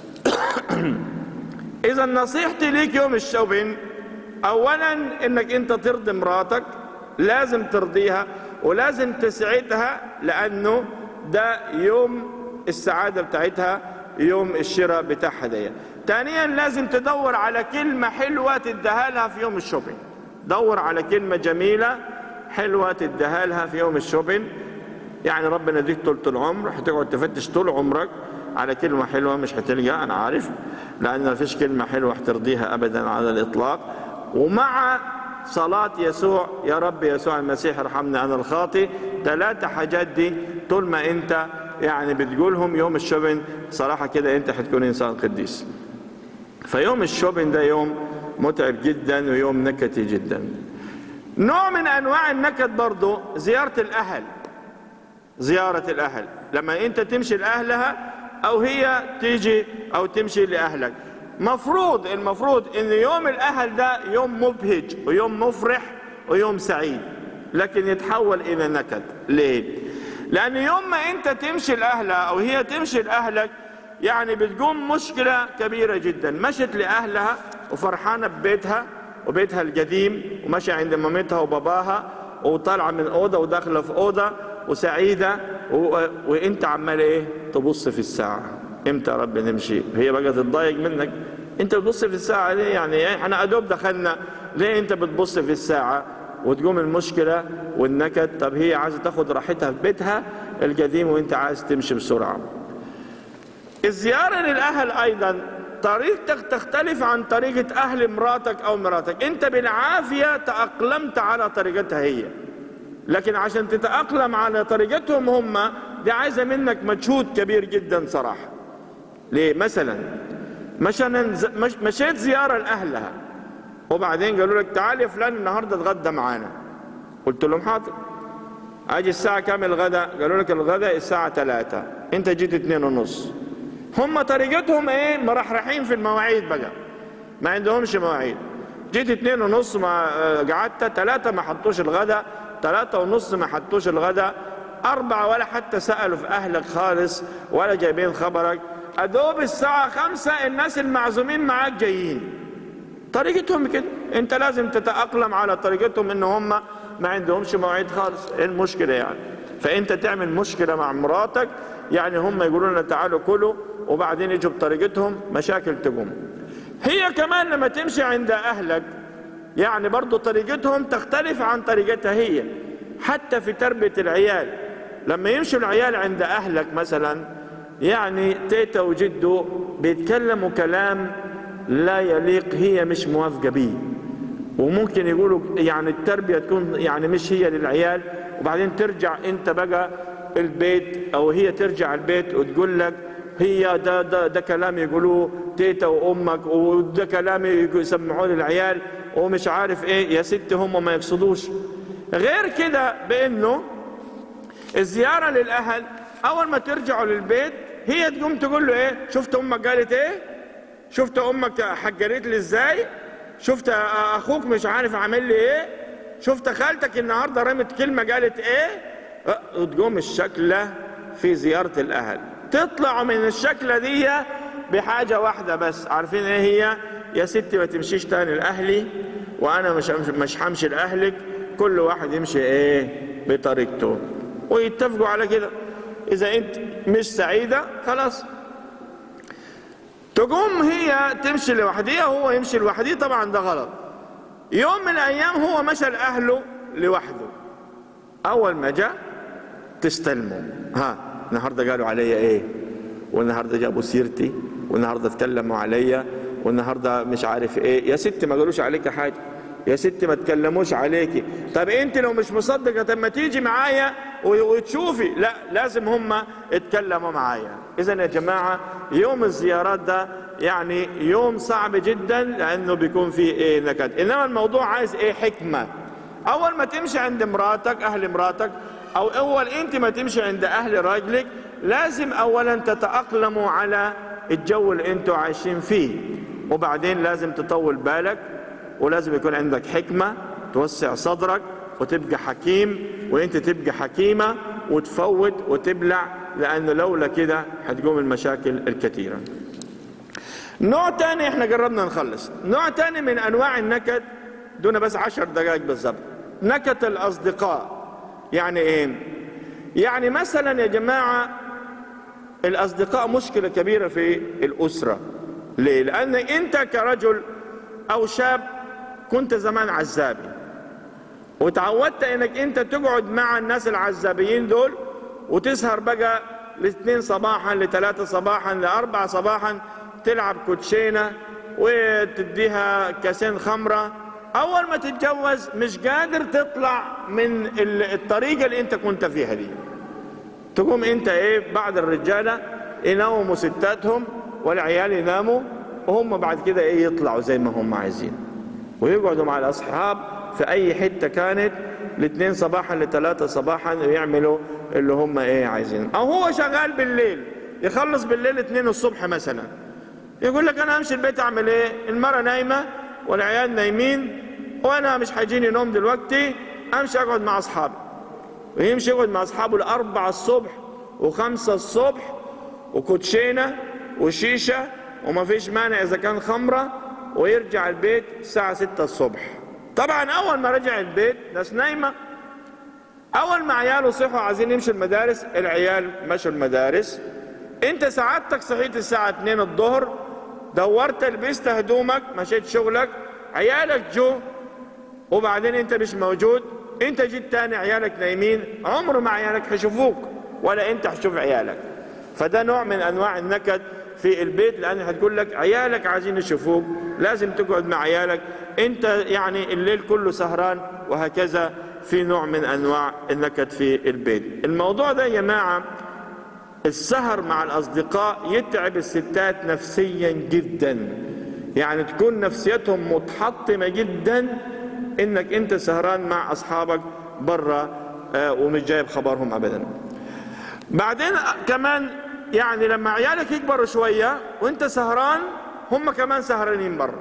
اذا نصيحتي ليك يوم الشوبين اولا انك انت ترضي مراتك لازم ترضيها ولازم تسعدها لانه ده يوم السعاده بتاعتها يوم الشراء بتاعها دي ثانيا لازم تدور على كلمه حلوه تديها لها في يوم الشوبين دور على كلمه جميله حلوه تديها لها في يوم الشوبين يعني ربنا يديك طول العمر هتقعد تفتش طول عمرك على كلمة حلوة مش هتلقى أنا عارف لأن ما فيش كلمة حلوة هترضيها أبدا على الإطلاق ومع صلاة يسوع يا رب يسوع المسيح ارحمني أنا الخاطي ثلاثة حاجات دي طول ما أنت يعني بتقولهم يوم الشوبن صراحة كده أنت هتكون إنسان قديس فيوم الشوبن ده يوم متعب جدا ويوم نكتي جدا نوع من أنواع النكد برضه زيارة الأهل زيارة الأهل لما أنت تمشي لأهلها أو هي تيجي أو تمشي لأهلك مفروض المفروض أن يوم الأهل ده يوم مبهج ويوم مفرح ويوم سعيد لكن يتحول إلى نكد ليه؟ لأن يوم ما أنت تمشي لأهلها أو هي تمشي لأهلك يعني بتقوم مشكلة كبيرة جدا مشت لأهلها وفرحانة ببيتها وبيتها القديم ومشي عند مامتها وباباها وطالعة من أوضة وداخلة في أوضة وسعيدة و... وانت عمال ايه تبص في الساعة امتى يا رب نمشي هي بقى تتضايق منك انت بتبص في الساعة ليه يعني احنا ادوب دخلنا ليه انت بتبص في الساعة وتقوم المشكلة والنكد طب هي عايزة تاخد راحتها في بيتها القديم وانت عايز تمشي بسرعة الزيارة للأهل أيضا طريقتك تختلف عن طريقة أهل مراتك أو مراتك أنت بالعافية تأقلمت على طريقتها هي لكن عشان تتأقلم على طريقتهم هم دي عايزة منك مجهود كبير جدا صراحة ليه مثلا مثلا مش مشيت زيارة لأهلها وبعدين قالوا لك تعال يا فلان النهاردة اتغدى معانا قلت لهم حاضر اجي الساعة كام الغداء قالوا لك الغداء الساعة ثلاثة انت جيت اتنين ونص هم طريقتهم ايه مرحرحين في المواعيد بقى ما عندهمش مواعيد جيت اتنين ونص ما قعدت ثلاثة ما حطوش الغداء ثلاثة ونص ما حطوش الغداء أربعة ولا حتى سألوا في أهلك خالص ولا جايبين خبرك أدوب الساعة خمسة الناس المعزومين معاك جايين طريقتهم كده أنت لازم تتأقلم على طريقتهم إن هم ما عندهمش مواعيد خالص إيه المشكلة يعني فأنت تعمل مشكلة مع مراتك يعني هم يقولوا لنا تعالوا كلوا وبعدين يجوا بطريقتهم مشاكل تقوم هي كمان لما تمشي عند أهلك يعني برضو طريقتهم تختلف عن طريقتها هي حتى في تربية العيال لما يمشوا العيال عند أهلك مثلا يعني تيتا وجدو بيتكلموا كلام لا يليق هي مش موافقة به وممكن يقولوا يعني التربية تكون يعني مش هي للعيال وبعدين ترجع انت بقى البيت او هي ترجع البيت وتقول لك هي ده ده ده كلام يقولوه تيتا وامك وده كلام يسمعوه للعيال ومش عارف ايه يا ست هم ما يقصدوش غير كده بانه الزياره للاهل اول ما ترجعوا للبيت هي تقوم تقول له ايه شفت امك قالت ايه شفت امك حجرت لي ازاي شفت اخوك مش عارف عامل لي ايه شفت خالتك النهارده رمت كلمه قالت ايه وتقوم الشكله في زياره الاهل تطلع من الشكله دي بحاجه واحده بس عارفين ايه هي يا ستي ما تمشيش تاني لاهلي وانا مش مش همشي لاهلك كل واحد يمشي ايه بطريقته ويتفقوا على كده اذا انت مش سعيده خلاص تقوم هي تمشي لوحديها وهو يمشي لوحديه طبعا ده غلط يوم من الايام هو مشى لاهله لوحده اول ما جاء تستلموا ها النهارده قالوا عليا ايه والنهارده جابوا سيرتي والنهارده اتكلموا عليا والنهارده مش عارف ايه يا ست ما قالوش عليك حاجه يا ست ما تكلموش عليكي طب انت لو مش مصدقه طب ما تيجي معايا وتشوفي لا لازم هم اتكلموا معايا اذا يا جماعه يوم الزيارات ده يعني يوم صعب جدا لانه بيكون فيه ايه نكد انما الموضوع عايز ايه حكمه اول ما تمشي عند مراتك اهل مراتك او اول انت ما تمشي عند اهل راجلك لازم اولا تتاقلموا على الجو اللي انتوا عايشين فيه وبعدين لازم تطول بالك ولازم يكون عندك حكمه توسع صدرك وتبقى حكيم وانت تبقى حكيمه وتفوت وتبلع لانه لولا كده هتقوم المشاكل الكثيره نوع تاني احنا قربنا نخلص نوع تاني من انواع النكد دون بس عشر دقائق بالضبط نكت الاصدقاء يعني ايه يعني مثلا يا جماعه الاصدقاء مشكله كبيره في الاسره ليه لان انت كرجل او شاب كنت زمان عزابي وتعودت انك انت تقعد مع الناس العزابيين دول وتسهر بقى لاثنين صباحا لثلاثة صباحا لأربعة صباحا تلعب كوتشينة وتديها كاسين خمرة أول ما تتجوز مش قادر تطلع من الطريقة اللي أنت كنت فيها دي تقوم أنت إيه بعض الرجالة يناموا ستاتهم والعيال يناموا وهم بعد كده إيه يطلعوا زي ما هم عايزين ويقعدوا مع الأصحاب في أي حتة كانت الاثنين صباحا لثلاثة صباحا ويعملوا اللي هم ايه عايزين او هو شغال بالليل يخلص بالليل اثنين الصبح مثلا يقول لك انا امشي البيت اعمل ايه المرة نايمة والعيال نايمين وانا مش هيجيني نوم دلوقتي امشي اقعد مع اصحابي ويمشي يقعد مع اصحابه لأربعة الصبح وخمسة الصبح وكوتشينة وشيشة وما فيش مانع اذا كان خمرة ويرجع البيت الساعة ستة الصبح طبعا اول ما رجع البيت ناس نايمه اول ما عياله صحوا عايزين يمشوا المدارس العيال مشوا المدارس انت سعادتك صحيت الساعه 2 الظهر دورت لبست هدومك مشيت شغلك عيالك جو وبعدين انت مش موجود انت جيت تاني عيالك نايمين عمر ما عيالك هيشوفوك ولا انت هتشوف عيالك فده نوع من انواع النكد في البيت لان هتقول لك عيالك عايزين يشوفوك لازم تقعد مع عيالك انت يعني الليل كله سهران وهكذا في نوع من انواع النكد في البيت الموضوع ده يا جماعه السهر مع الاصدقاء يتعب الستات نفسيا جدا يعني تكون نفسيتهم متحطمه جدا انك انت سهران مع اصحابك برا آه ومش جايب خبرهم ابدا بعدين كمان يعني لما عيالك يكبروا شويه وانت سهران هم كمان سهرانين برا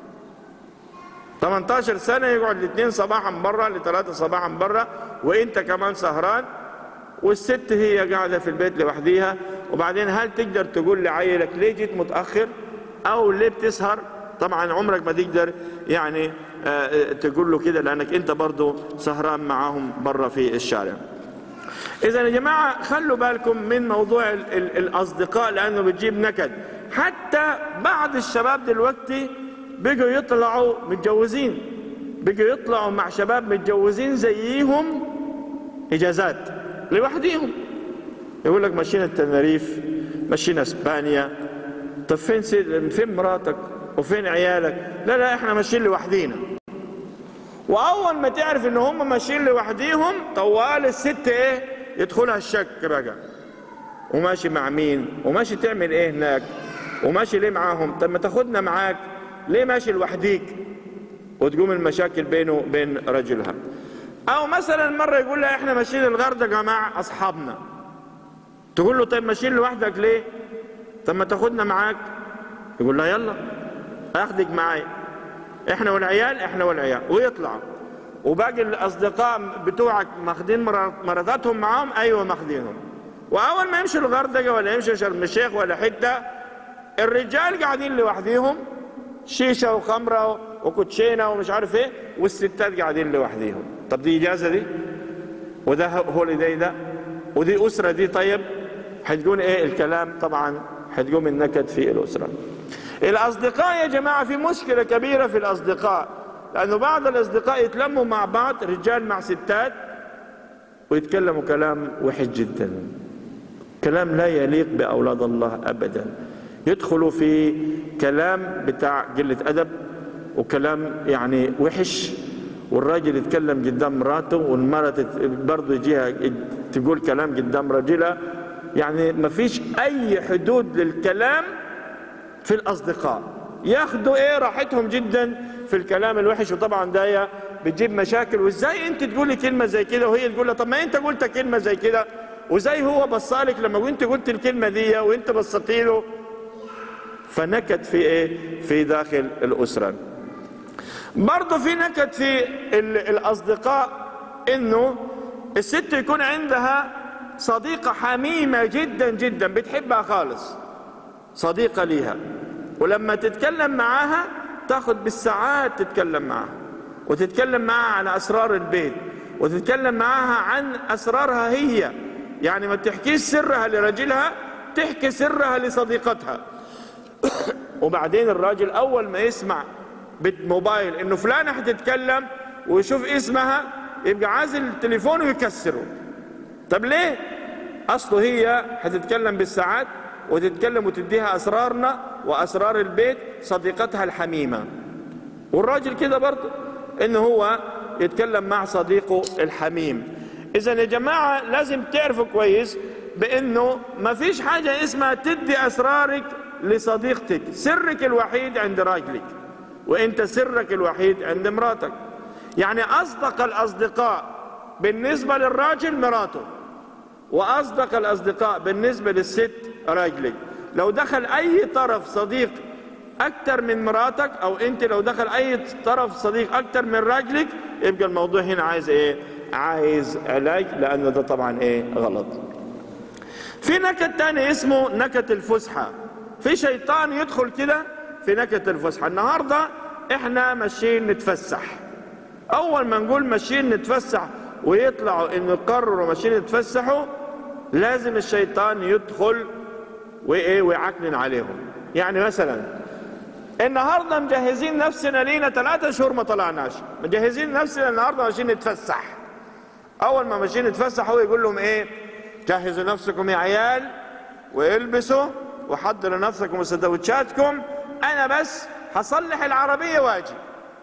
18 سنة يقعد الاثنين صباحا برا لثلاثة صباحا برا وانت كمان سهران والست هي قاعدة في البيت لوحديها وبعدين هل تقدر تقول لعيلك ليه جيت متأخر او ليه بتسهر طبعا عمرك ما تقدر يعني آه تقول له كده لانك انت برضو سهران معاهم برا في الشارع اذا يا جماعة خلوا بالكم من موضوع ال ال الاصدقاء لانه بتجيب نكد حتى بعض الشباب دلوقتي بقوا يطلعوا متجوزين بقوا يطلعوا مع شباب متجوزين زيهم اجازات لوحديهم يقول لك مشينا التنريف مشينا اسبانيا طب فين سيد فين مراتك وفين عيالك لا لا احنا ماشيين لوحدينا واول ما تعرف ان هم ماشيين لوحديهم طوال الست ايه يدخلها الشك بقى وماشي مع مين وماشي تعمل ايه هناك وماشي ليه معاهم طب ما تاخدنا معاك ليه ماشي لوحديك وتقوم المشاكل بينه وبين رجلها او مثلا مره يقول لها احنا ماشيين الغردقه مع اصحابنا تقول له طيب ماشيين لوحدك ليه طب ما تاخدنا معاك يقول لها يلا اخدك معايا احنا والعيال احنا والعيال ويطلعوا وباقي الاصدقاء بتوعك ماخدين مراتاتهم معاهم ايوه ماخدينهم واول ما يمشوا الغردقه ولا يمشوا شرم الشيخ ولا حته الرجال قاعدين لوحديهم شيشه وخمره وكوتشينه ومش عارف ايه والستات قاعدين لوحديهم طب دي اجازه دي وده هوليداي ده ودي اسره دي طيب حتكون ايه الكلام طبعا حتقوم النكد في الاسره الاصدقاء يا جماعه في مشكله كبيره في الاصدقاء لانه بعض الاصدقاء يتلموا مع بعض رجال مع ستات ويتكلموا كلام وحش جدا كلام لا يليق باولاد الله ابدا يدخلوا في كلام بتاع قله ادب وكلام يعني وحش والراجل يتكلم قدام مراته والمرأة برضه يجيها تقول كلام قدام رجلها يعني ما فيش أي حدود للكلام في الأصدقاء ياخدوا إيه راحتهم جدا في الكلام الوحش وطبعا ده بتجيب مشاكل وإزاي أنت تقولي كلمة زي كده وهي تقول لها طب ما أنت قلت كلمة زي كده وزي هو بصالك لما أنت قلت الكلمة دي وأنت بصتي له فنكد في إيه في داخل الأسرة برضه في نكد في الأصدقاء إنه الست يكون عندها صديقة حميمة جدا جدا بتحبها خالص صديقة ليها ولما تتكلم معاها تاخد بالساعات تتكلم معاها وتتكلم معاها عن أسرار البيت وتتكلم معاها عن أسرارها هي يعني ما تحكيش سرها لرجلها تحكي سرها لصديقتها وبعدين الراجل أول ما يسمع بالموبايل انه فلانة هتتكلم ويشوف اسمها يبقى عازل التليفون ويكسره طب ليه اصله هي هتتكلم بالساعات وتتكلم وتديها اسرارنا واسرار البيت صديقتها الحميمة والراجل كده برضه انه هو يتكلم مع صديقه الحميم اذا يا جماعة لازم تعرفوا كويس بانه ما فيش حاجة اسمها تدي اسرارك لصديقتك سرك الوحيد عند راجلك وانت سرك الوحيد عند مراتك يعني اصدق الاصدقاء بالنسبه للراجل مراته واصدق الاصدقاء بالنسبه للست راجلك لو دخل اي طرف صديق اكتر من مراتك او انت لو دخل اي طرف صديق اكتر من راجلك يبقى الموضوع هنا عايز ايه عايز علاج لانه ده طبعا ايه غلط في نكت تاني اسمه نكت الفسحه في شيطان يدخل كده في نكت الفسحه النهارده احنا ماشيين نتفسح اول ما نقول ماشيين نتفسح ويطلعوا انه يقرروا ماشيين يتفسحوا لازم الشيطان يدخل وايه ويعكنن عليهم يعني مثلا النهارده مجهزين نفسنا لينا ثلاثة شهور ما طلعناش مجهزين نفسنا النهارده ماشيين نتفسح اول ما ماشيين نتفسح هو يقول لهم ايه جهزوا نفسكم يا عيال والبسوا وحضروا نفسكم وسندوتشاتكم انا بس هصلح العربية واجي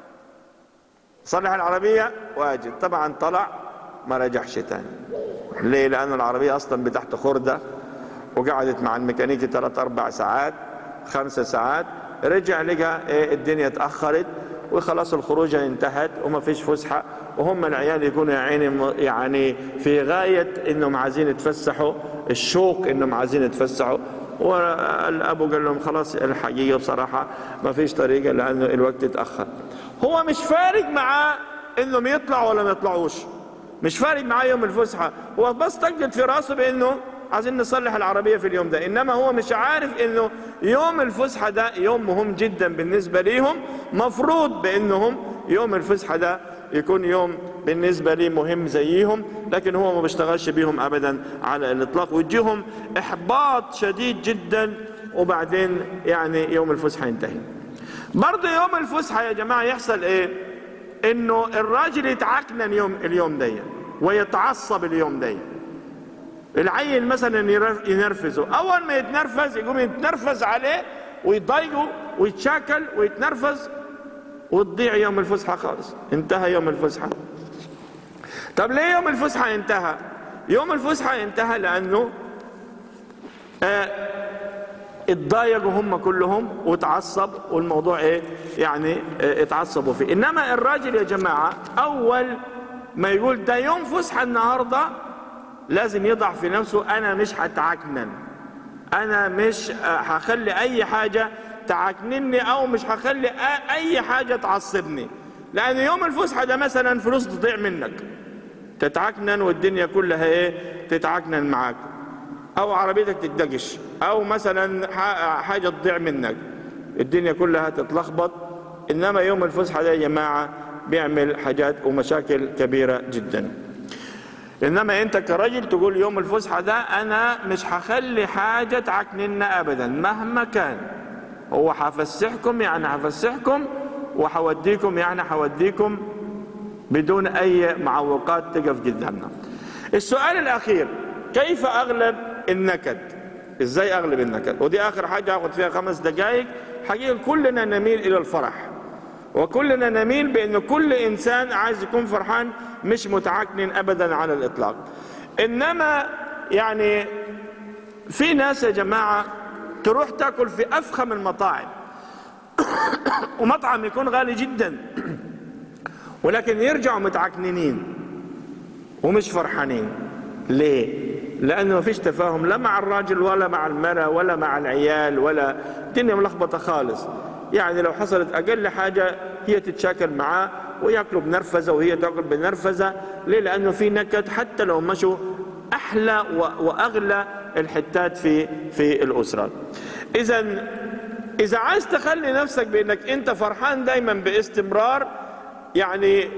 صلح العربية واجي طبعا طلع ما رجعش تاني ليه لأن العربية أصلا بتحت خردة وقعدت مع الميكانيكي ثلاث أربع ساعات خمسة ساعات رجع لقى إيه الدنيا اتأخرت وخلاص الخروجة انتهت وما فيش فسحة وهم العيال يكونوا يا عيني يعني في غاية انهم عايزين يتفسحوا الشوق انهم عايزين يتفسحوا والابو قال لهم خلاص الحقيقه بصراحه ما فيش طريقه لانه الوقت اتاخر هو مش فارق معاه انهم يطلعوا ولا ما يطلعوش مش فارق معاه يوم الفسحه هو بس تجد في راسه بانه عايزين نصلح العربيه في اليوم ده انما هو مش عارف انه يوم الفسحه ده يوم مهم جدا بالنسبه ليهم مفروض بانهم يوم الفسحه ده يكون يوم بالنسبة لي مهم زيهم لكن هو ما بيشتغلش بيهم أبدا على الإطلاق ويجيهم إحباط شديد جدا وبعدين يعني يوم الفسحة ينتهي برضه يوم الفسحة يا جماعة يحصل إيه إنه الراجل يتعكنن يوم اليوم ده ويتعصب اليوم ده العيل مثلا ينرفزه أول ما يتنرفز يقوم يتنرفز عليه ويضايقه ويتشاكل ويتنرفز وتضيع يوم الفسحة خالص انتهى يوم الفسحة طب ليه يوم الفسحة انتهى يوم الفسحة انتهى لأنه اه اتضايقوا هم كلهم وتعصب والموضوع ايه يعني اه اتعصبوا فيه انما الراجل يا جماعة اول ما يقول ده يوم فسحة النهاردة لازم يضع في نفسه انا مش هتعكنن انا مش هخلي اي حاجة تعكنني او مش هخلي اي حاجه تعصبني لان يوم الفسحه ده مثلا فلوس تضيع منك تتعكنن والدنيا كلها ايه تتعكنن معاك او عربيتك تتدقش او مثلا حاجه تضيع منك الدنيا كلها تتلخبط انما يوم الفسحه ده يا جماعه بيعمل حاجات ومشاكل كبيره جدا انما انت كرجل تقول يوم الفسحه ده انا مش هخلي حاجه تعكننا ابدا مهما كان هو حفسحكم يعني حفسحكم وحوديكم يعني حوديكم بدون اي معوقات تقف قدامنا السؤال الاخير كيف اغلب النكد ازاي اغلب النكد ودي اخر حاجه هاخد فيها خمس دقائق حقيقه كلنا نميل الى الفرح وكلنا نميل بان كل انسان عايز يكون فرحان مش متعكنن ابدا على الاطلاق انما يعني في ناس يا جماعه تروح تاكل في افخم المطاعم ومطعم يكون غالي جدا ولكن يرجعوا متعكننين ومش فرحانين ليه لانه ما فيش تفاهم لا مع الراجل ولا مع المراه ولا مع العيال ولا الدنيا ملخبطه خالص يعني لو حصلت اقل حاجه هي تتشاكل معاه وياكلوا بنرفزه وهي تاكل بنرفزه ليه لانه في نكد حتى لو مشوا احلى واغلى الحتات في في الاسره اذا اذا عايز تخلي نفسك بانك انت فرحان دايما باستمرار يعني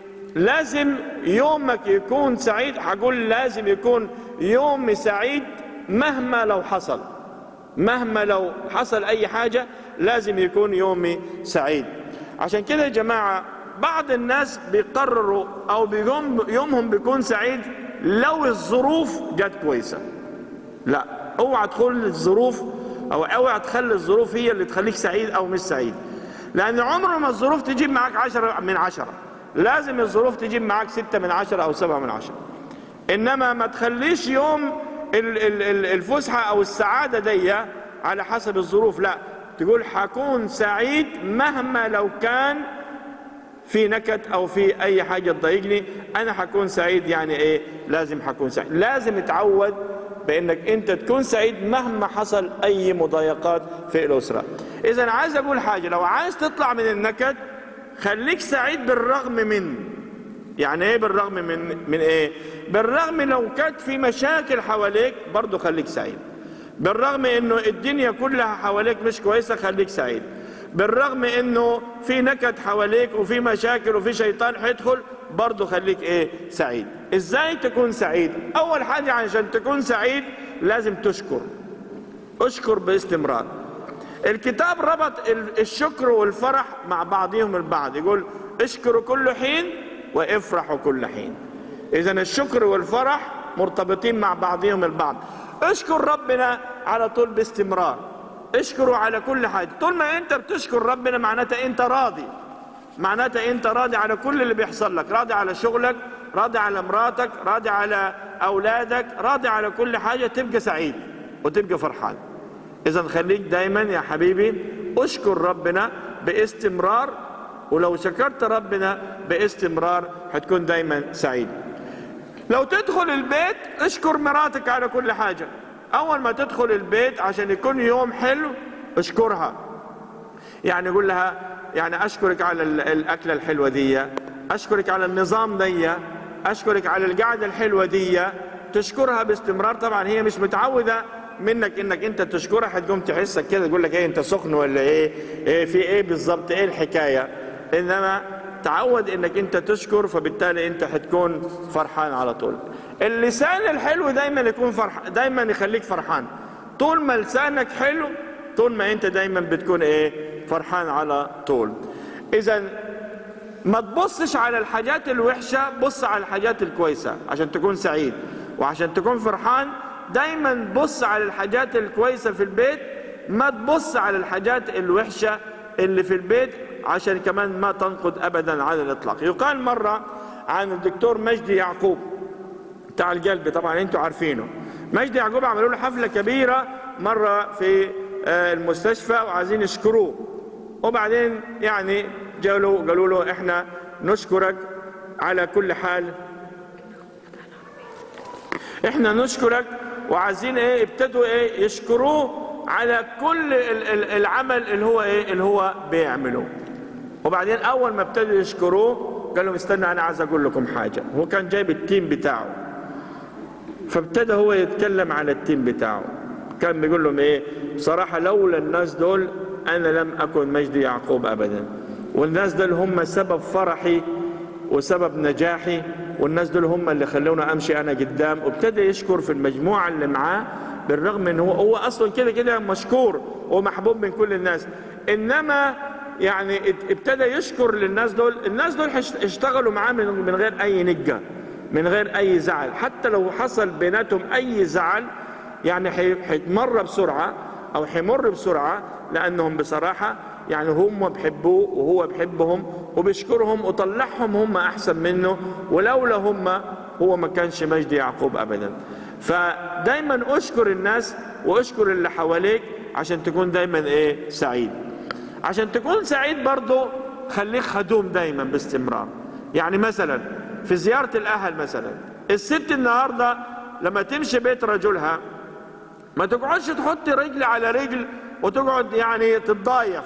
لازم يومك يكون سعيد هقول لازم يكون يوم سعيد مهما لو حصل مهما لو حصل اي حاجه لازم يكون يومي سعيد عشان كده يا جماعه بعض الناس بيقرروا او بيوم يومهم بيكون سعيد لو الظروف جت كويسه لا اوعى تدخل الظروف او اوعى تخلي الظروف هي اللي تخليك سعيد او مش سعيد لان عمر ما الظروف تجيب معاك عشرة من عشرة لازم الظروف تجيب معاك ستة من عشرة او سبعة من عشرة انما ما تخليش يوم الفسحة او السعادة دي على حسب الظروف لا تقول حكون سعيد مهما لو كان في نكد او في اي حاجه تضايقني انا حكون سعيد يعني ايه لازم حكون سعيد لازم تعود بانك انت تكون سعيد مهما حصل اي مضايقات في الاسره اذا عايز اقول حاجه لو عايز تطلع من النكد خليك سعيد بالرغم من يعني ايه بالرغم من من ايه بالرغم لو كانت في مشاكل حواليك برضه خليك سعيد بالرغم انه الدنيا كلها حواليك مش كويسه خليك سعيد بالرغم انه في نكد حواليك وفي مشاكل وفي شيطان هيدخل برضه خليك ايه سعيد ازاي تكون سعيد اول حاجه عشان تكون سعيد لازم تشكر اشكر باستمرار الكتاب ربط الشكر والفرح مع بعضهم البعض يقول اشكروا كل حين وافرحوا كل حين اذا الشكر والفرح مرتبطين مع بعضهم البعض اشكر ربنا على طول باستمرار اشكره على كل حاجه طول ما انت بتشكر ربنا معناتها انت راضي معناتها انت راضي على كل اللي بيحصل لك راضي على شغلك راضي على مراتك راضي على اولادك راضي على كل حاجه تبقى سعيد وتبقى فرحان اذا خليك دايما يا حبيبي اشكر ربنا باستمرار ولو شكرت ربنا باستمرار هتكون دايما سعيد لو تدخل البيت اشكر مراتك على كل حاجه اول ما تدخل البيت عشان يكون يوم حلو اشكرها يعني قول لها يعني اشكرك على الاكله الحلوه دي اشكرك على النظام دي اشكرك على القعده الحلوه دي تشكرها باستمرار طبعا هي مش متعوده منك انك انت تشكرها هتقوم تحسك كده تقول لك ايه انت سخن ولا ايه, إيه في ايه بالظبط ايه الحكايه انما تعود انك انت تشكر فبالتالي انت هتكون فرحان على طول اللسان الحلو دايما يكون فرح دايما يخليك فرحان طول ما لسانك حلو طول ما انت دايما بتكون ايه فرحان على طول اذا ما تبصش على الحاجات الوحشة بص على الحاجات الكويسة عشان تكون سعيد وعشان تكون فرحان دايما بص على الحاجات الكويسة في البيت ما تبص على الحاجات الوحشة اللي في البيت عشان كمان ما تنقض ابدا على الاطلاق يقال مرة عن الدكتور مجدي يعقوب بتاع القلب طبعا انتوا عارفينه مجدي يعقوب عملوا له حفلة كبيرة مرة في المستشفى وعايزين يشكروه وبعدين يعني جالوا قالوا له احنا نشكرك على كل حال احنا نشكرك وعايزين ايه ابتدوا ايه يشكروه على كل العمل اللي هو ايه اللي هو بيعمله وبعدين اول ما ابتدوا يشكروه قال لهم استنى انا عايز اقول لكم حاجه هو كان جايب التيم بتاعه فابتدى هو يتكلم على التيم بتاعه كان بيقول لهم ايه بصراحه لولا الناس دول انا لم اكن مجدي يعقوب ابدا والناس دول هم سبب فرحي وسبب نجاحي والناس دول هم اللي خلوني امشي انا قدام وابتدى يشكر في المجموعه اللي معاه بالرغم ان هو هو اصلا كده كده مشكور ومحبوب من كل الناس انما يعني ات- ابتدى يشكر للناس دول الناس دول هيشت- اشتغلوا معاه من من غير اي نجة من غير اي زعل حتى لو حصل بيناتهم اي زعل يعني حي- هيتمر بسرعة او هيمر بسرعة لانهم بصراحة يعني هم بحبوه وهو بحبهم وبيشكرهم وطلعهم هم احسن منه ولولا هم هو ما كانش مجد يعقوب ابدا فدايما اشكر الناس واشكر اللي حواليك عشان تكون دايما ايه سعيد عشان تكون سعيد برضو خليك خدوم دايما باستمرار يعني مثلا في زيارة الأهل مثلا الست النهاردة لما تمشي بيت رجلها ما تقعدش تحط رجل على رجل وتقعد يعني تتضايف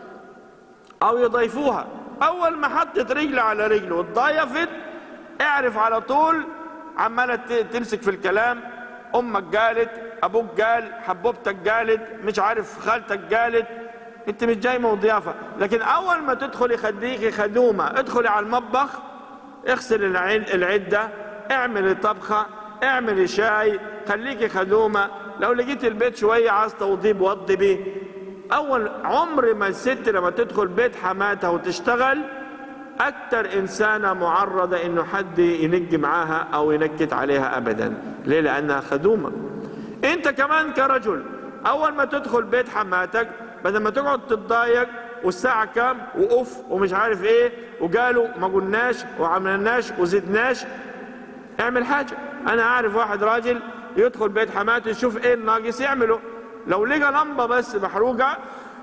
أو يضيفوها أول ما حطت رجل على رجل وتضايفت اعرف على طول عمالة ت- تمسك في الكلام أمك قالت أبوك قال حبوبتك قالت مش عارف خالتك قالت انت مش جاي ضيافة لكن اول ما تدخلي خليكي خدومة ادخلي على المطبخ اغسل العين العدة اعملي طبخة اعملي شاي خليكي خدومة لو لقيت البيت شوية عايز توضيب وضبي اول عمر ما الست لما تدخل بيت حماتها وتشتغل اكتر انسانة معرضة انه حد ينج معاها او ينكت عليها ابدا ليه لانها خدومة انت كمان كرجل اول ما تدخل بيت حماتك بدل ما تقعد تتضايق والساعة كام وأوف ومش عارف ايه وقالوا ما قلناش وعملناش وزدناش اعمل حاجة انا اعرف واحد راجل يدخل بيت حماته يشوف ايه الناقص يعمله لو لقى لمبة بس محروقة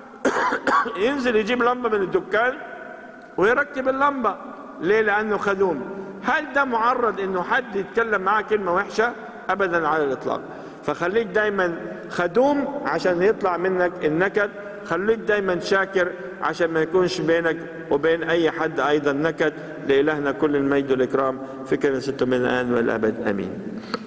ينزل يجيب لمبة من الدكان ويركب اللمبة ليه لأنه خدوم هل ده معرض انه حد يتكلم معاه كلمة وحشة ابدا على الاطلاق فخليك دايما خدوم عشان يطلع منك النكد خليك دايما شاكر عشان ما يكونش بينك وبين اي حد ايضا نكد لالهنا كل المجد والاكرام في كنيسته من الان والابد امين